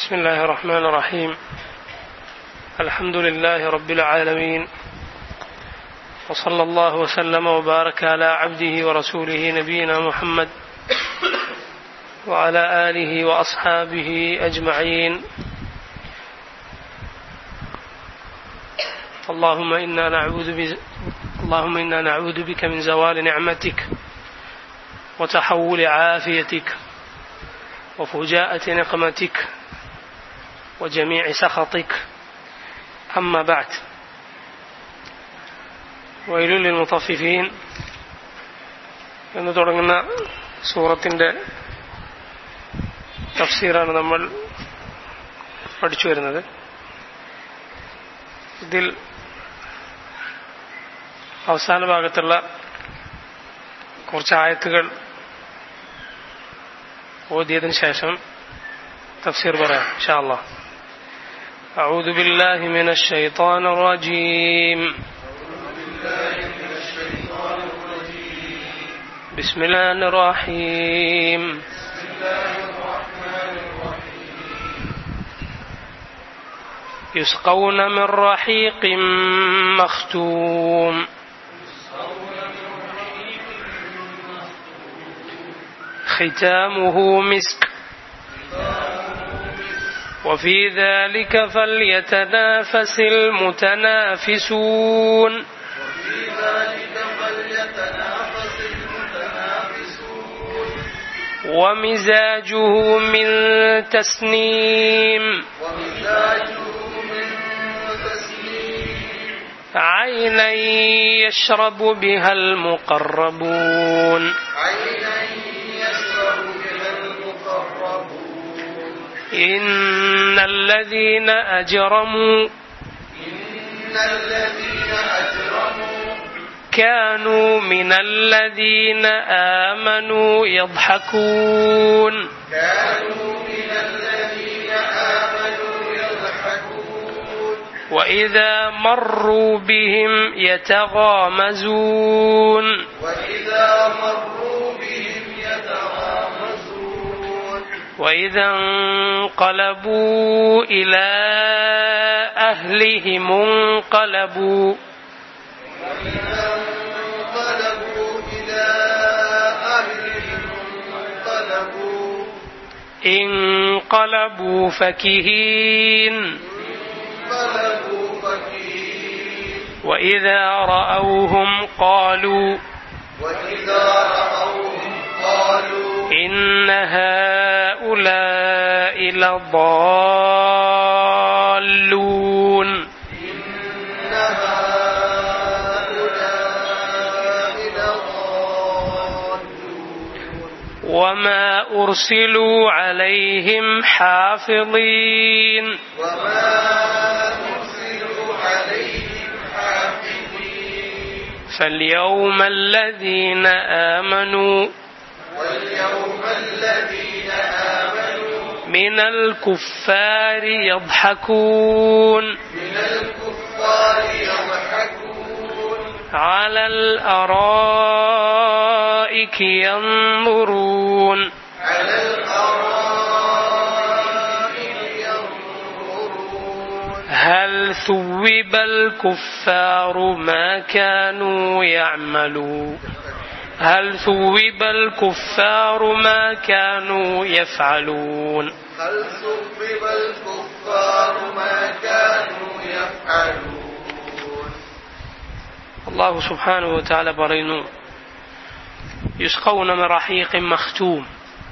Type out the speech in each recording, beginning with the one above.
بسم الله الرحمن الرحيم الحمد لله رب العالمين وصلى الله وسلم وبارك على عبده ورسوله نبينا محمد وعلى آله وأصحابه أجمعين اللهم إنا نعوذ ب... اللهم إنا نعوذ بك من زوال نعمتك وتحول عافيتك وفجاءة نقمتك وجميع سخطك أما بعد ويل للمطففين എന്ന് തുടങ്ങുന്ന സൂറത്തിന്റെ തഫ്സീറാണ് നമ്മൾ പഠിച്ചു വരുന്നത് ഇതിൽ അവസാന ഭാഗത്തുള്ള കുറച്ച് ആയത്തുകൾ ഓതിയതിനു ശേഷം തഫ്സീർ പറയാം ഇൻഷാ അല്ലാഹ് أعوذ بالله من الشيطان الرجيم بسم الله الرحيم يسقون من رحيق مختوم ختامه مسك وفي ذلك فليتنافس المتنافسون ومزاجه من تسنيم عينا يشرب بها المقربون إن الذين أجرموا إن الذين أجرموا كانوا من الذين آمنوا يضحكون كانوا من الذين آمنوا يضحكون وإذا مروا بهم يتغامزون وإذا مروا بهم يتغامزون وإذا انقلبوا إلى أهلهم انقلبوا وإذا انقلبوا إلى أهلهم انقلبوا انقلبوا فكهين انقلبوا فكهين وإذا رأوهم قالوا وإذا رأوهم قالوا إن هؤلاء لضالون إن هؤلاء لضالون وما أرسلوا عليهم حافظين وما أرسلوا عليهم حافظين فاليوم الذين آمنوا واليوم الذين آمنوا من الكفار يضحكون من الكفار يضحكون على الأرائك ينظرون على الأرائك ينظرون هل ثوب الكفار ما كانوا يعملون هل ثوب الكفار ما كانوا يفعلون هل صبب الكفار ما كانوا يفعلون അള്ളാഹു സുബ്ഹാനഹു വതആല പറയുന്നു യുസ്ഖൗന മിൻ റഹീഖിൻ മഖ്തൂം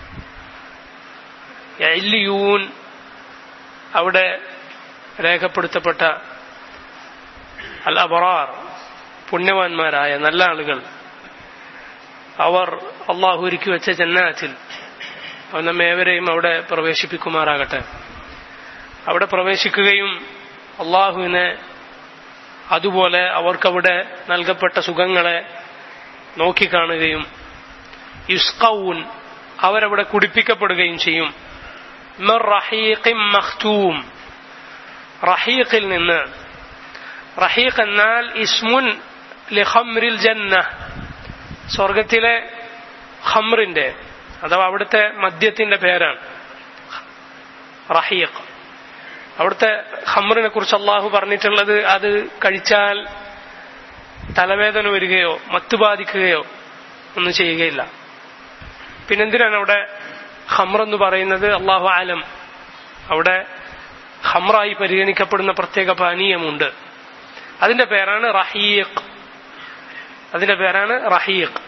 ഇല്ലിയൂൻ അവിടെ രേഖപ്പെടുത്തപ്പെട്ട അൽ അബറാർ പുണ്യവാന്മാരായ നല്ല ആളുകൾ അവർ അള്ളാഹു ഒരുക്കി വെച്ച ജന്നാത്തിൽ അവൻ നമ്മെ ഏവരെയും അവിടെ പ്രവേശിപ്പിക്കുമാറാകട്ടെ അവിടെ പ്രവേശിക്കുകയും അള്ളാഹുവിനെ അതുപോലെ അവർക്കവിടെ നൽകപ്പെട്ട സുഖങ്ങളെ നോക്കിക്കാണുകയും യുസ്കൌൻ അവരവിടെ കുടിപ്പിക്കപ്പെടുകയും ചെയ്യും മിർ റഹീഖിൻ മഖ്തൂം റഹീഖിൽ നിന്ന് റഹീഖ് എന്നാൽ ഇസ്മുൻ ലിഖംറിൽ ജന്ന സ്വർഗത്തിലെ ഖംറിന്റെ അഥവാ അവിടുത്തെ മദ്യത്തിന്റെ പേരാണ് റഹീഖ് അവിടുത്തെ ഹമ്മറിനെ കുറിച്ച് അള്ളാഹു പറഞ്ഞിട്ടുള്ളത് അത് കഴിച്ചാൽ തലവേദന വരികയോ മത്ത് ബാധിക്കുകയോ ഒന്നും ചെയ്യുകയില്ല പിന്നെന്തിനാണ് അവിടെ ഹമ്ര എന്ന് പറയുന്നത് അള്ളാഹു ആലം അവിടെ ഹമ്രായി പരിഗണിക്കപ്പെടുന്ന പ്രത്യേക പാനീയമുണ്ട് അതിന്റെ പേരാണ് റഹീഖ് അതിന്റെ പേരാണ് റഹീഖ്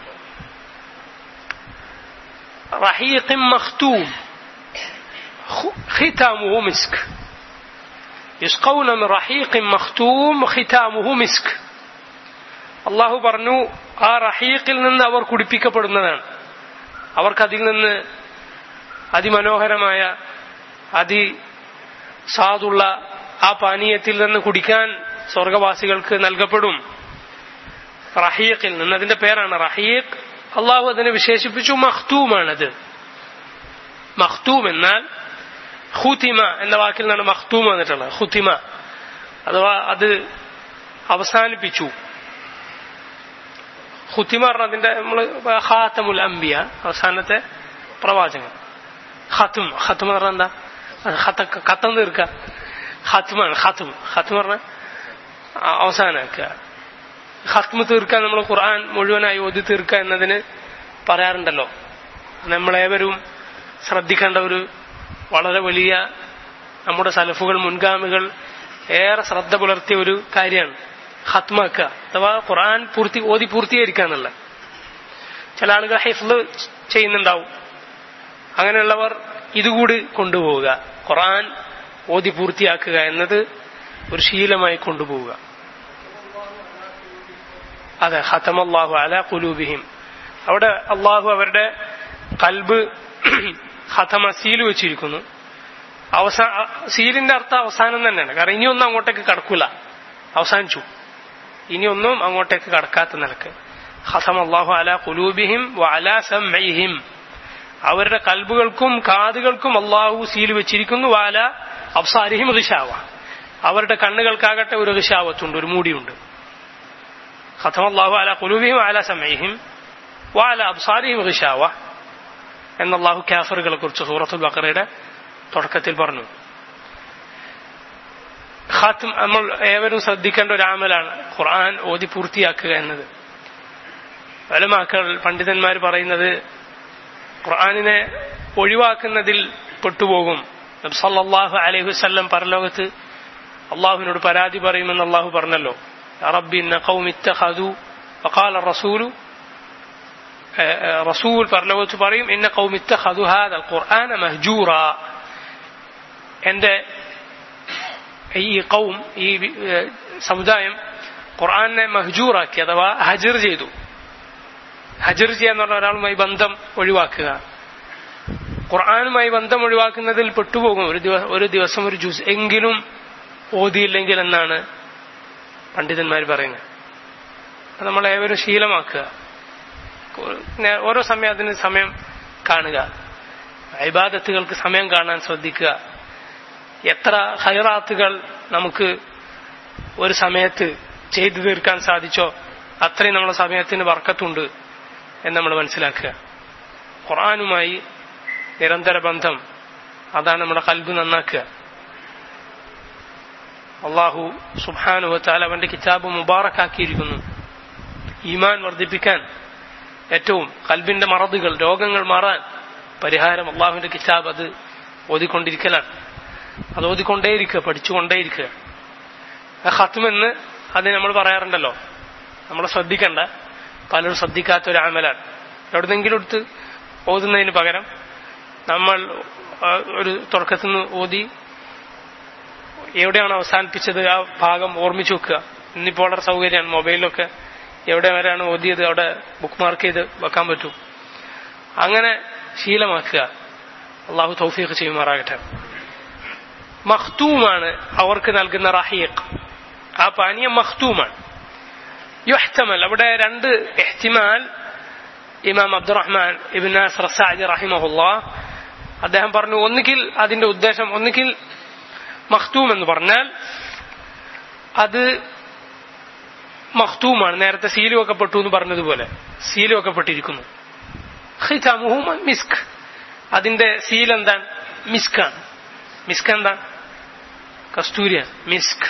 റഹീഖ് മഖ്തൂം ختامه مسك يسقون من رحيق مختوم ختامه مسك അള്ളാഹു പറഞ്ഞു ആ റഹീഖിൽ നിന്ന് അവർ കുടിപ്പിക്കപ്പെടുന്നതാണ് അവർക്ക് അതിൽ നിന്ന് അതിമനോഹരമായ അതി സാധുള്ള ആ പാനീയത്തിൽ നിന്ന് കുടിക്കാൻ സ്വർഗവാസികൾക്ക് നൽകപ്പെടും റഹീഖിൽ നിന്ന് അതിന്റെ പേരാണ് റഹീഖ് അള്ളാഹു അതിനെ വിശേഷിപ്പിച്ചു മഖ്തൂമാണത് മഖ്തൂം എന്നാൽ ഹുതിമ എന്ന വാക്കിൽ നിന്നാണ് മഖ്തൂം വന്നിട്ടുള്ളത് ഹുതിമ അഥവാ അത് അവസാനിപ്പിച്ചു ഹുത്തിമ പറഞ്ഞ അതിന്റെ നമ്മൾ ഹാത്തമുൽ അംബിയ അവസാനത്തെ പ്രവാചകൻ ഹത്തും ഹത്തും പറഞ്ഞ എന്താ ഹത്ത കത്തം തീർക്കുക ഹത്തുമാണ് ഹത്തും ഹത്തും പറഞ്ഞ അവസാനാക്കുക ഹത്മ തീർക്കാൻ നമ്മൾ ഖുർആൻ മുഴുവനായി ഓതി തീർക്കുക എന്നതിന് പറയാറുണ്ടല്ലോ നമ്മളേവരും ശ്രദ്ധിക്കേണ്ട ഒരു വളരെ വലിയ നമ്മുടെ സലഫുകൾ മുൻഗാമികൾ ഏറെ ശ്രദ്ധ പുലർത്തിയ ഒരു കാര്യമാണ് ഹത്മാക്കുക അഥവാ ഖുർആൻ പൂർത്തി ഓതി പൂർത്തീകരിക്കുക എന്നുള്ള ചില ആളുകൾ ഹൈഫ്ല് ചെയ്യുന്നുണ്ടാവും അങ്ങനെയുള്ളവർ ഇതുകൂടി കൊണ്ടുപോവുക ഖുർആൻ ഓതി പൂർത്തിയാക്കുക എന്നത് ഒരു ശീലമായി കൊണ്ടുപോവുക അതെ ഹത്തമല്ലാഹു അല കുലൂബിഹിം അവിടെ അള്ളാഹു അവരുടെ കൽബ് ഹതമ സീല് വെച്ചിരിക്കുന്നു അവസാന സീലിന്റെ അർത്ഥം അവസാനം തന്നെയാണ് കാരണം ഇനിയൊന്നും അങ്ങോട്ടേക്ക് കടക്കൂല അവസാനിച്ചു ഇനിയൊന്നും അങ്ങോട്ടേക്ക് കടക്കാത്ത നിലക്ക് ഹസം അള്ളാഹു അല കുലൂബിഹിം വഅല സമഇഹിം അവരുടെ കൽബുകൾക്കും കാതുകൾക്കും അള്ളാഹു സീൽ വെച്ചിരിക്കുന്നു വാല അബ്സാരിഹിം ഋഷാവ അവരുടെ കണ്ണുകൾക്കാകട്ടെ ഒരു ഋഷാവത്തുണ്ട് ഒരു മൂടിയുണ്ട് ഖത്തം അള്ളാഹു അല കുലൂബിഹിം അല സമഇഹിം വാല അബ്സാരിഹിം ഋഷാവ എന്ന് അള്ളാഹു കാഫറുകളെ കുറിച്ച് സൂറത്തുൽ ബക്കറയുടെ തുടക്കത്തിൽ പറഞ്ഞു ഖാത്തും നമ്മൾ ഏവരും ശ്രദ്ധിക്കേണ്ട ഒരു ആമലാണ് ഖുർആൻ ഓതി പൂർത്തിയാക്കുക എന്നത് വലമാക്കൾ പണ്ഡിതന്മാർ പറയുന്നത് ഖുർആാനിനെ ഒഴിവാക്കുന്നതിൽ പെട്ടുപോകും സല്ലാഹു അലൈഹി വസ്ല്ലം പരലോകത്ത് അള്ളാഹുവിനോട് പരാതി പറയുമെന്ന് അള്ളാഹു പറഞ്ഞല്ലോ റബ്ബി ഖൗമിത്തഖദു വഖാല റസൂലു റസൂൽ പരലോകത്ത് പറയും ഇന്ന ഖൗമിത്തഖദു ഹാദൽ ഖുർആന മഹ്ജൂറ എന്റെ ഈ കൗം ഈ സമുദായം ഖുർആനെ മഹ്ജൂറാക്കി അഥവാ ഹജർ ചെയ്തു ഹജർ ചെയ്യാന്ന് പറഞ്ഞ ഒരാളുമായി ബന്ധം ഒഴിവാക്കുക ഖുർആാനുമായി ബന്ധം ഒഴിവാക്കുന്നതിൽ പെട്ടുപോകും ഒരു ദിവസം ഒരു ദിവസം ഒരു ജ്യൂസ് എങ്കിലും ഓതിയില്ലെങ്കിൽ എന്നാണ് പണ്ഡിതന്മാർ പറയുന്നത് അത് നമ്മൾ ഏവരും ശീലമാക്കുക ഓരോ സമയം അതിന് സമയം കാണുക ഇബാദത്തുകൾക്ക് സമയം കാണാൻ ശ്രദ്ധിക്കുക എത്ര ഹൈറാത്തുകൾ നമുക്ക് ഒരു സമയത്ത് ചെയ്തു തീർക്കാൻ സാധിച്ചോ അത്രയും നമ്മുടെ സമയത്തിന് വർക്കത്തുണ്ട് എന്ന് നമ്മൾ മനസ്സിലാക്കുക ഖുർആാനുമായി നിരന്തര ബന്ധം അതാണ് നമ്മുടെ കൽബ് നന്നാക്കുക അള്ളാഹു സുബാനുവത്താൽ അവന്റെ കിതാബ് മുബാറക്കാക്കിയിരിക്കുന്നു ഈമാൻ വർദ്ധിപ്പിക്കാൻ ഏറ്റവും കൽബിന്റെ മറതുകൾ രോഗങ്ങൾ മാറാൻ പരിഹാരം അള്ളാഹുവിന്റെ കിതാബ് അത് ഓതിക്കൊണ്ടിരിക്കലാണ് അത് ഓതിക്കൊണ്ടേയിരിക്കുക പഠിച്ചുകൊണ്ടേയിരിക്കുക ഹത്തുമെന്ന് അത് നമ്മൾ പറയാറുണ്ടല്ലോ നമ്മൾ ശ്രദ്ധിക്കണ്ട പലരും ശ്രദ്ധിക്കാത്ത ഒരു ആമലാണ് എവിടുന്നെങ്കിലും എടുത്ത് ഓതുന്നതിന് പകരം നമ്മൾ ഒരു തുടക്കത്തിൽ നിന്ന് ഓതി എവിടെയാണ് അവസാനിപ്പിച്ചത് ആ ഭാഗം ഓർമ്മിച്ചു വെക്കുക ഇന്നിപ്പോൾ വളരെ സൗകര്യമാണ് മൊബൈലിലൊക്കെ എവിടെ വരെയാണ് ഓതിയത് അവിടെ ബുക്ക് മാർക്ക് ചെയ്ത് വെക്കാൻ പറ്റും അങ്ങനെ ശീലമാക്കുക അള്ളാഹു തൗഫീഖ് ചെയ്യുമാറാകട്ടെ മഖ്തൂമാണ് അവർക്ക് നൽകുന്ന റഹീഖ് ആ പാനീയം മഖ്തൂമാണ് യുഹ്തമൽ അവിടെ രണ്ട് എഹ്തിമാൽ ഇമാം അബ്ദുറഹ്മാൻ ഇബിൻ നാസർ സാജി റഹിമഹുല്ല അദ്ദേഹം പറഞ്ഞു ഒന്നുകിൽ അതിന്റെ ഉദ്ദേശം ഒന്നുകിൽ മഖ്തൂം എന്ന് പറഞ്ഞാൽ അത് മഖ്തൂമാണ് നേരത്തെ സീല് വെക്കപ്പെട്ടു എന്ന് പറഞ്ഞതുപോലെ സീല് വെക്കപ്പെട്ടിരിക്കുന്നു ഖിതാമുഹു മിസ്ക് അതിന്റെ സീൽ എന്താണ് മിസ്കാണ് മിസ്ക് എന്താ കസ്തൂരിയ മിസ്ക്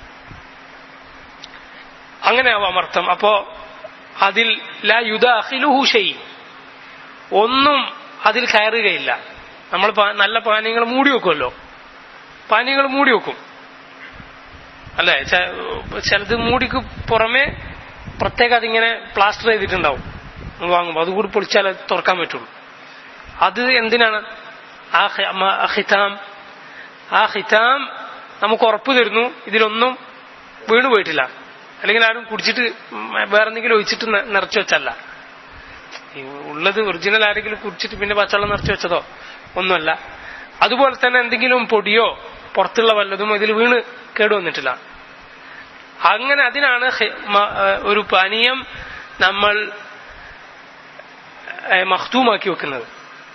അങ്ങനെ ആവാം അർത്ഥം അപ്പോ അതിൽ ലാ യുദാഖിലുഹു ഷൈ ഒന്നും അതിൽ കയറുകയില്ല നമ്മൾ പാ- നല്ല പാനീയങ്ങൾ മൂടി വെക്കുമല്ലോ പാനീയങ്ങൾ മൂടി വെക്കും അല്ലെ ചെ- ചിലത് മൂടിക്ക് പുറമെ പ്രത്യേകം അതിങ്ങനെ പ്ലാസ്റ്റർ ചെയ്തിട്ടുണ്ടാവും നമ്മൾ വാങ്ങുമ്പോൾ അതുകൂടി പൊളിച്ചാൽ അത് തുറക്കാൻ പറ്റുള്ളൂ അത് എന്തിനാണ് ആ ഹി- മ- ആ ഹിതാം ആ ഹിതാം നമുക്ക് ഉറപ്പ് തരുന്നു ഇതിലൊന്നും വീണു പോയിട്ടില്ല അല്ലെങ്കിൽ ആരും കുടിച്ചിട്ട് വേറെ എന്തെങ്കിലും ഒഴിച്ചിട്ട് ന- നിറച്ചു വെച്ചല്ല ഈ ഉള്ളത് ഒറിജിനൽ ആരെങ്കിലും കുടിച്ചിട്ട് പിന്നെ പച്ചവെള്ളം നിറച്ചു വെച്ചതോ ഒന്നുമല്ല അതുപോലെ തന്നെ എന്തെങ്കിലും പൊടിയോ പുറത്തുള്ള വല്ലതും ഇതിൽ വീണ് കേടുവന്നിട്ടില്ല അങ്ങനെ അതിനാണ് ഹി- മ- ഏഹ് ഒരു പാനീയം നമ്മൾ ഏഹ് മഖ്തൂമാക്കി വെക്കുന്നത്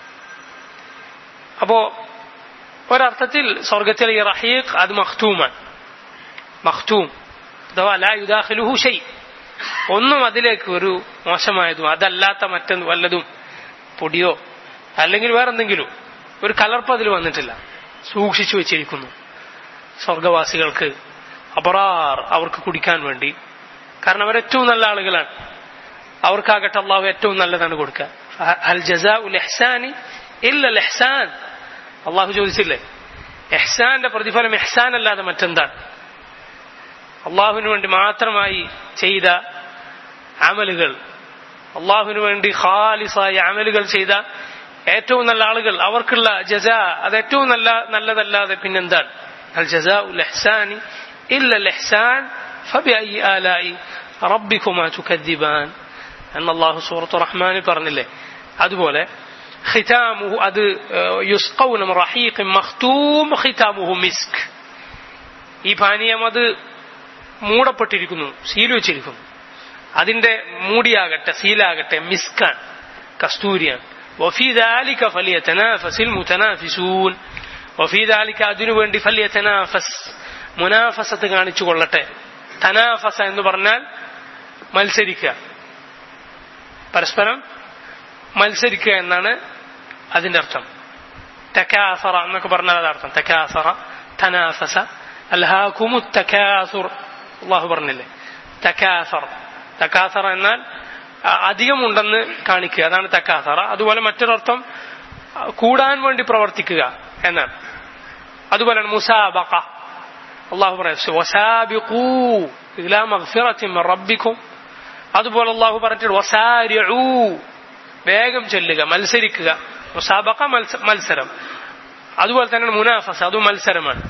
അപ്പോ ഒരർത്ഥത്തിൽ സ്വർഗത്തിലെ ഈ റഹീഖ് അത് മഖ്തൂമാണ് മഖ്തൂം അഥവാ ലാ യുദാഖിലുഹു ഷൈ ഒന്നും അതിലേക്ക് ഒരു മോശമായതും അതല്ലാത്ത മറ്റൊന്നും വല്ലതും പൊടിയോ അല്ലെങ്കിൽ വേറെന്തെങ്കിലും ഒരു കലർപ്പ് അതിൽ വന്നിട്ടില്ല സൂക്ഷിച്ചു വെച്ചിരിക്കുന്നു സ്വർഗവാസികൾക്ക് അപറാർ അവർക്ക് കുടിക്കാൻ വേണ്ടി കാരണം അവർ ഏറ്റവും നല്ല ആളുകളാണ് അവർക്കാകട്ടെ അള്ളാഹു ഏറ്റവും നല്ലതാണ് കൊടുക്കുക അൽ ജസാ ഉൽ എഹ്സാനി ഇല്ല എഹ്സാൻ അള്ളാഹു ചോദിച്ചില്ലേ എഹ്സാന്റെ പ്രതിഫലം എഹ്സാൻ അല്ലാതെ മറ്റെന്താണ് അള്ളാഹുവിന് വേണ്ടി മാത്രമായി ചെയ്ത അമലുകൾ അള്ളാഹുവിന് വേണ്ടി ഖാലിസായ അമലുകൾ ചെയ്ത ഏറ്റവും നല്ല ആളുകൾ അവർക്കുള്ള ജസ അത് ഏറ്റവും നല്ല നല്ലതല്ലാതെ പിന്നെന്താണ് അൽ ജസാ ഉൽ എഹ്സാനി ഇല്ല എഹ്സാൻ فبأي آلاء ربكما تكذبان എന്ന് അള്ളാഹു സൂറത്ത് റഹ്മാനിൽ പറഞ്ഞില്ലേ അതുപോലെ ഖിതാമുഹു അത് യുസ്ഖൗന മിൻ റഹീഖിൻ മഖ്തൂം ഖിതാമുഹു മിസ്ക് ഈ പാനീയം അത് മൂടപ്പെട്ടിരിക്കുന്നു സീൽ വെച്ചിരിക്കുന്നു അതിന്റെ മൂടിയാകട്ടെ സീലാകട്ടെ മിസ്കാൻ കസ്തൂരിയാണ് وفي ذلك فليتنافس المتنافسون وفي ذلك അതിനു വേണ്ടി فليتنافس മുനാഫസത്ത് കാണിച്ചു കൊള്ളട്ടെ തനാഫസ എന്ന് പറഞ്ഞാൽ മത്സരിക്കുക പരസ്പരം മത്സരിക്കുക എന്നാണ് അതിന്റെ അർത്ഥം തക്കാസറ എന്നൊക്കെ പറഞ്ഞാൽ അതർത്ഥം തക്കാസറ തനാഫസ അൽഹാഖുമു തക്കാസുർ അള്ളാഹു പറഞ്ഞില്ലേ തക്കാസർ തക്കാസറ എന്നാൽ അ- അധികമുണ്ടെന്ന് കാണിക്കുക അതാണ് തക്കാസറ അതുപോലെ മറ്റൊരർത്ഥം അ, കൂടാൻ വേണ്ടി പ്രവർത്തിക്കുക എന്നാണ് അതുപോലെയാണ് മുസാബഖ അള്ളാഹു പറയുന്നത് വസാബിഖൂ ഇലാ മഗ്ഫിറത്തിൻ മിൻ റബ്ബിക്കും അതുപോലെ അള്ളാഹു പറഞ്ഞിട്ട് വസാരിഊ വേഗം ചെല്ലുക മത്സരിക്കുക മുസാബഖ മത്സ- മത്സരം അതുപോലെ തന്നെ മുനാഫസ അതും മത്സരമാണ്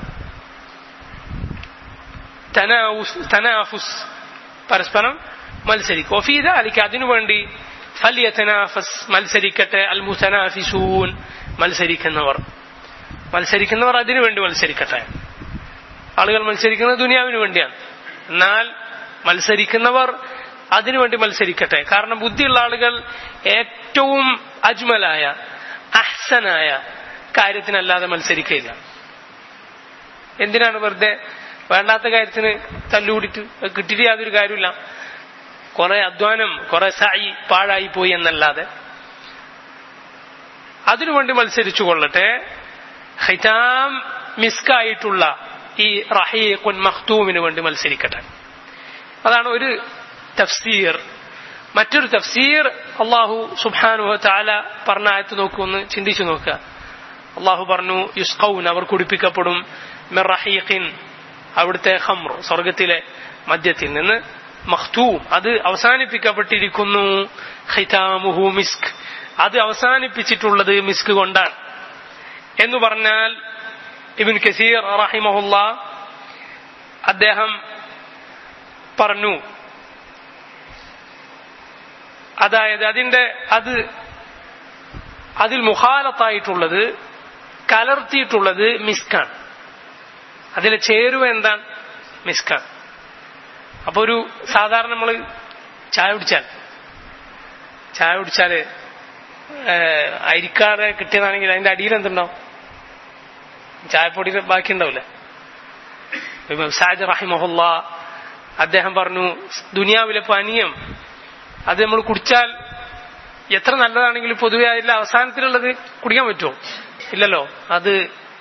തനാവുസ് തനാഫുസ് പരസ്പരം മത്സരിക്കും وفي ذلك അതിനുവേണ്ടി ഫലിയതനാഫസ് മത്സരിക്കട്ടെ അൽ മുതനാഫിസൂൻ മത്സരിക്കുന്നവർ മത്സരിക്കുന്നവർ അതിനു വേണ്ടി മത്സരിക്കട്ടെ ആളുകൾ മത്സരിക്കുന്നത് ദുനിയാവിന് വേണ്ടിയാണ് എന്നാൽ മത്സരിക്കുന്നവർ അതിനുവേണ്ടി മത്സരിക്കട്ടെ കാരണം ബുദ്ധിയുള്ള ആളുകൾ ഏറ്റവും അജ്മലായ അഹ്സനായ കാര്യത്തിനല്ലാതെ മത്സരിക്കയില്ല എന്തിനാണ് വെറുതെ വേണ്ടാത്ത കാര്യത്തിന് തല്ലുകൂടിയിട്ട് അത് കിട്ടിയിട്ട് യാതൊരു കാര്യമില്ല കുറെ അധ്വാനം കുറെ സായി പാഴായി പോയി എന്നല്ലാതെ അതിനുവേണ്ടി മത്സരിച്ചു കൊള്ളട്ടെ ഹിതാം മിസ്കായിട്ടുള്ള ഈ റഹീഖുൻ മഖ്തൂമിന് വേണ്ടി മത്സരിക്കട്ടെ അതാണ് ഒരു തഫ്സീർ മറ്റൊരു തഫ്സീർ അള്ളാഹു സുബ്ഹാനു താല പറഞ്ഞ ആയത്ത് നോക്കൂ ഒന്ന് ചിന്തിച്ചു നോക്കുക അള്ളാഹു പറഞ്ഞു യുസ്കൗൻ അവർ കുടിപ്പിക്കപ്പെടും മിർ റഹീഖിൻ അവിടുത്തെ ഹംർ സ്വർഗത്തിലെ മദ്യത്തിൽ നിന്ന് മഖ്തൂം അത് അവസാനിപ്പിക്കപ്പെട്ടിരിക്കുന്നു ഖിതാമുഹു മിസ്ക് അത് അവസാനിപ്പിച്ചിട്ടുള്ളത് മിസ്ക് കൊണ്ടാണ് എന്ന് പറഞ്ഞാൽ ഇബിൻ കസീർ റഹിമഹുല്ല അദ്ദേഹം പറഞ്ഞു അതായത് അതിന്റെ അത് അതിൽ മുഖാലത്തായിട്ടുള്ളത് കലർത്തിയിട്ടുള്ളത് മിസ്കാണ് അതിലെ ചേരുവ എന്താണ് മിസ്കാണ് അപ്പൊ ഒരു സാധാരണ നമ്മൾ ചായ കുടിച്ചാൽ ചായ കുടിച്ചാല് ഏഹ്, അരിക്കാതെ കിട്ടിയതാണെങ്കിൽ അതിന്റെ അടിയിൽ എന്തുണ്ടാവും ചായപ്പൊടി ബാക്കി ഉണ്ടാവില്ല ഇമാം സാജ് റഹിമഹുല്ല അദ്ദേഹം പറഞ്ഞു ദുനിയാവിലെ പാനീയം അത് നമ്മൾ കുടിച്ചാൽ എത്ര നല്ലതാണെങ്കിലും പൊതുവെ അതിന്റെ അവസാനത്തിലുള്ളത് കുടിക്കാൻ പറ്റുമോ ഇല്ലല്ലോ അത്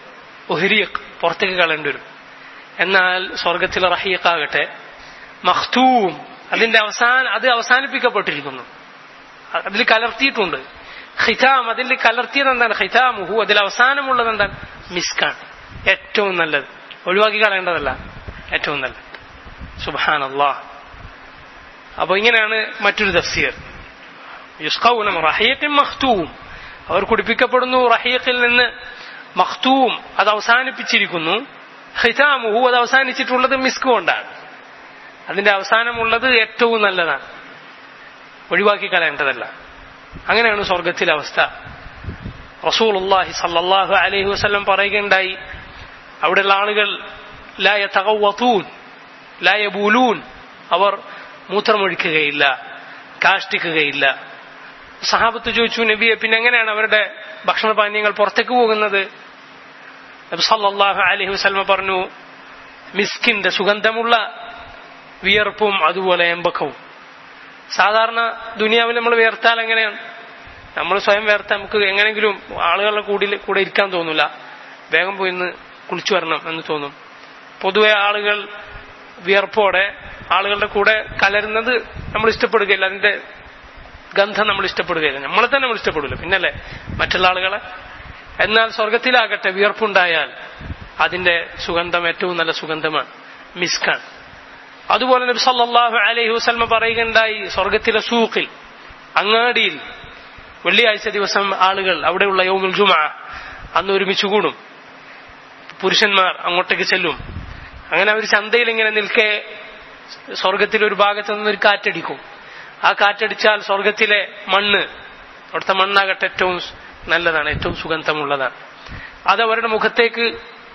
ഒഹരിയക്ക് പുറത്തേക്ക് കളയേണ്ടി വരും എന്നാൽ സ്വർഗത്തിലെ റഹീഖാകട്ടെ മഖ്തൂം അതിന്റെ അവസാന അത് അവസാനിപ്പിക്കപ്പെട്ടിരിക്കുന്നു അതിൽ കലർത്തിയിട്ടുണ്ട് ഖിതാം അതിൽ കലർത്തിയത് എന്താണ് ഖിതാമുഹു അതിൽ അവസാനമുള്ളത് എന്താണ് മിസ്കാണ് ഏറ്റവും നല്ലത് ഒഴിവാക്കി കളയേണ്ടതല്ല ഏറ്റവും നല്ലത് സുബാൻ അള്ളാഹ് അപ്പൊ ഇങ്ങനെയാണ് മറ്റൊരു തഫ്സീർ യുസ്കൗനം റഹീഖിൻ മഖ്തൂം അവർ കുടിപ്പിക്കപ്പെടുന്നു റഹീഖിൽ നിന്ന് മഖ്തൂം അത് അവസാനിപ്പിച്ചിരിക്കുന്നു ഖിതാമുഹു അത് അവസാനിച്ചിട്ടുള്ളത് മിസ്ക് കൊണ്ടാണ് അതിന്റെ അവസാനമുള്ളത് ഏറ്റവും നല്ലതാണ് ഒഴിവാക്കി കളയേണ്ടതല്ല അങ്ങനെയാണ് സ്വർഗത്തിലെ അവസ്ഥ റസൂലുള്ളാഹി സല്ലല്ലാഹു അലൈഹി വസല്ലം പറയുകയുണ്ടായി അവിടെയുള്ള ആളുകൾ ലായ തകവത്തൂൻ ലായ ബൂലൂൻ അവർ മൂത്രമൊഴിക്കുകയില്ല കാഷ്ടിക്കുകയില്ല സഹാബത്ത് ചോദിച്ചു നബിയെ പിന്നെ എങ്ങനെയാണ് അവരുടെ ഭക്ഷണപാനീയങ്ങൾ പുറത്തേക്ക് പോകുന്നത് നബി സല്ലല്ലാഹു അലൈഹി വസല്ലം പറഞ്ഞു മിസ്കിന്റെ സുഗന്ധമുള്ള വിയർപ്പും അതുപോലെ എമ്പക്കവും സാധാരണ ദുനിയാവിൽ നമ്മൾ വേർത്താൽ എങ്ങനെയാണ് നമ്മൾ സ്വയം വേർത്താൽ നമുക്ക് എങ്ങനെങ്കിലും ആളുകളുടെ കൂടി കൂടെ ഇരിക്കാൻ തോന്നില്ല വേഗം പോയി ഇന്ന് കുളിച്ചു വരണം എന്ന് തോന്നും പൊതുവെ ആളുകൾ വിയർപ്പോടെ ആളുകളുടെ കൂടെ കലരുന്നത് നമ്മൾ ഇഷ്ടപ്പെടുകയില്ല അതിന്റെ ഗന്ധം നമ്മൾ ഇഷ്ടപ്പെടുകയില്ല നമ്മളെ തന്നെ നമ്മൾ ഇഷ്ടപ്പെടില്ല പിന്നല്ലേ മറ്റുള്ള ആളുകളെ എന്നാൽ സ്വർഗത്തിലാകട്ടെ വിയർപ്പുണ്ടായാൽ അതിന്റെ സുഗന്ധം ഏറ്റവും നല്ല സുഗന്ധമാണ് മിസ്കാണ് അതുപോലെ നബി സല്ലല്ലാഹു അലൈഹി വസല്ലമ പറയുകയുണ്ടായി സ്വർഗത്തിലെ സൂഖിൽ അങ്ങാടിയിൽ വെള്ളിയാഴ്ച ദിവസം ആളുകൾ അവിടെയുള്ള യൗമുൽ ജുമ അന്ന് ഒരുമിച്ച് കൂടും പുരുഷന്മാർ അങ്ങോട്ടേക്ക് ചെല്ലും അങ്ങനെ അവർ ചന്തയിൽ ഇങ്ങനെ നിൽക്കെ സ്വർഗത്തിൽ ഒരു ഭാഗത്ത് നിന്നൊരു കാറ്റടിക്കും ആ കാറ്റടിച്ചാൽ സ്വർഗത്തിലെ മണ്ണ് അവിടുത്തെ മണ്ണാകട്ടെ ഏറ്റവും നല്ലതാണ് ഏറ്റവും സുഗന്ധമുള്ളതാണ് അത് അവരുടെ മുഖത്തേക്ക്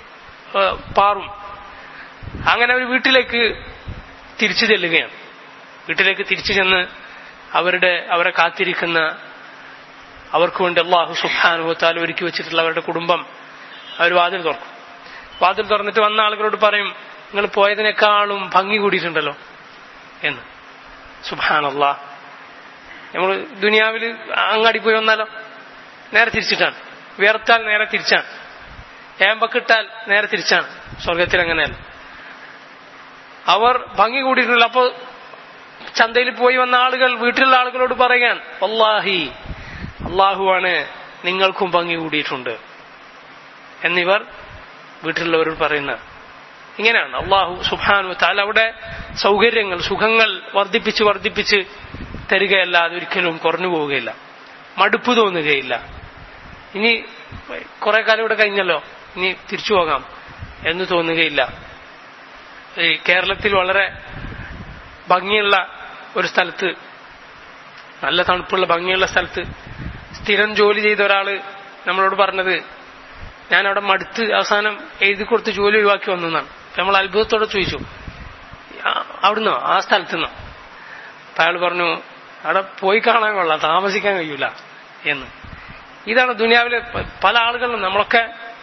പാറും അങ്ങനെ അവർ വീട്ടിലേക്ക് തിരിച്ചു ചെല്ലുകയാണ് വീട്ടിലേക്ക് തിരിച്ചു ചെന്ന് അവരുടെ അവരെ കാത്തിരിക്കുന്ന അവർക്ക് വേണ്ടി അള്ളാഹു സുഹാനുഭവത്താൽ ഒരുക്കി വെച്ചിട്ടുള്ള അവരുടെ കുടുംബം അവർ വാതിൽ തുറക്കും വാതിൽ തുറന്നിട്ട് വന്ന ആളുകളോട് പറയും നിങ്ങൾ പോയതിനേക്കാളും ഭംഗി കൂടിയിട്ടുണ്ടല്ലോ എന്ന് സുബാനല്ല നമ്മൾ ദുനിയാവിൽ അങ്ങാടി പോയി വന്നാലോ നേരെ തിരിച്ചിട്ടാണ് വിയർത്താൽ നേരെ തിരിച്ചാണ് ഏമ്പക്കിട്ടാൽ നേരെ തിരിച്ചാണ് സ്വർഗത്തിൽ അങ്ങനെയല്ല അവർ ഭംഗി കൂടിയിട്ടില്ല അപ്പോ ചന്തയിൽ പോയി വന്ന ആളുകൾ വീട്ടിലുള്ള ആളുകളോട് പറയാൻ അള്ളാഹി അള്ളാഹുവാണ് നിങ്ങൾക്കും ഭംഗി കൂടിയിട്ടുണ്ട് എന്നിവർ വീട്ടിലുള്ളവരോട് പറയുന്ന ഇങ്ങനെയാണ് അള്ളാഹു സുബാനു താൽ അവിടെ സൗകര്യങ്ങൾ സുഖങ്ങൾ വർദ്ധിപ്പിച്ച് വർദ്ധിപ്പിച്ച് തരികയല്ലാതെ ഒരിക്കലും കുറഞ്ഞു പോവുകയില്ല മടുപ്പ് തോന്നുകയില്ല ഇനി കുറെ കാലം ഇവിടെ കഴിഞ്ഞല്ലോ ഇനി തിരിച്ചു പോകാം എന്ന് തോന്നുകയില്ല ഈ കേരളത്തിൽ വളരെ ഭംഗിയുള്ള ഒരു സ്ഥലത്ത് നല്ല തണുപ്പുള്ള ഭംഗിയുള്ള സ്ഥലത്ത് സ്ഥിരം ജോലി ചെയ്ത ഒരാള് നമ്മളോട് പറഞ്ഞത് ഞാൻ അവിടെ മടുത്ത് അവസാനം എഴുതി കൊടുത്ത് ജോലി ഒഴിവാക്കി വന്നതാണ് നമ്മൾ അത്ഭുതത്തോടെ ചോദിച്ചു അവിടുന്നോ ആ സ്ഥലത്തുനിന്നോ അപ്പൊ അയാൾ പറഞ്ഞു അവിടെ പോയി കാണാൻ കൊള്ളാം താമസിക്കാൻ കഴിയൂല എന്ന് ഇതാണ് ദുനിയാവിലെ പല ആളുകളും നമ്മളൊക്കെ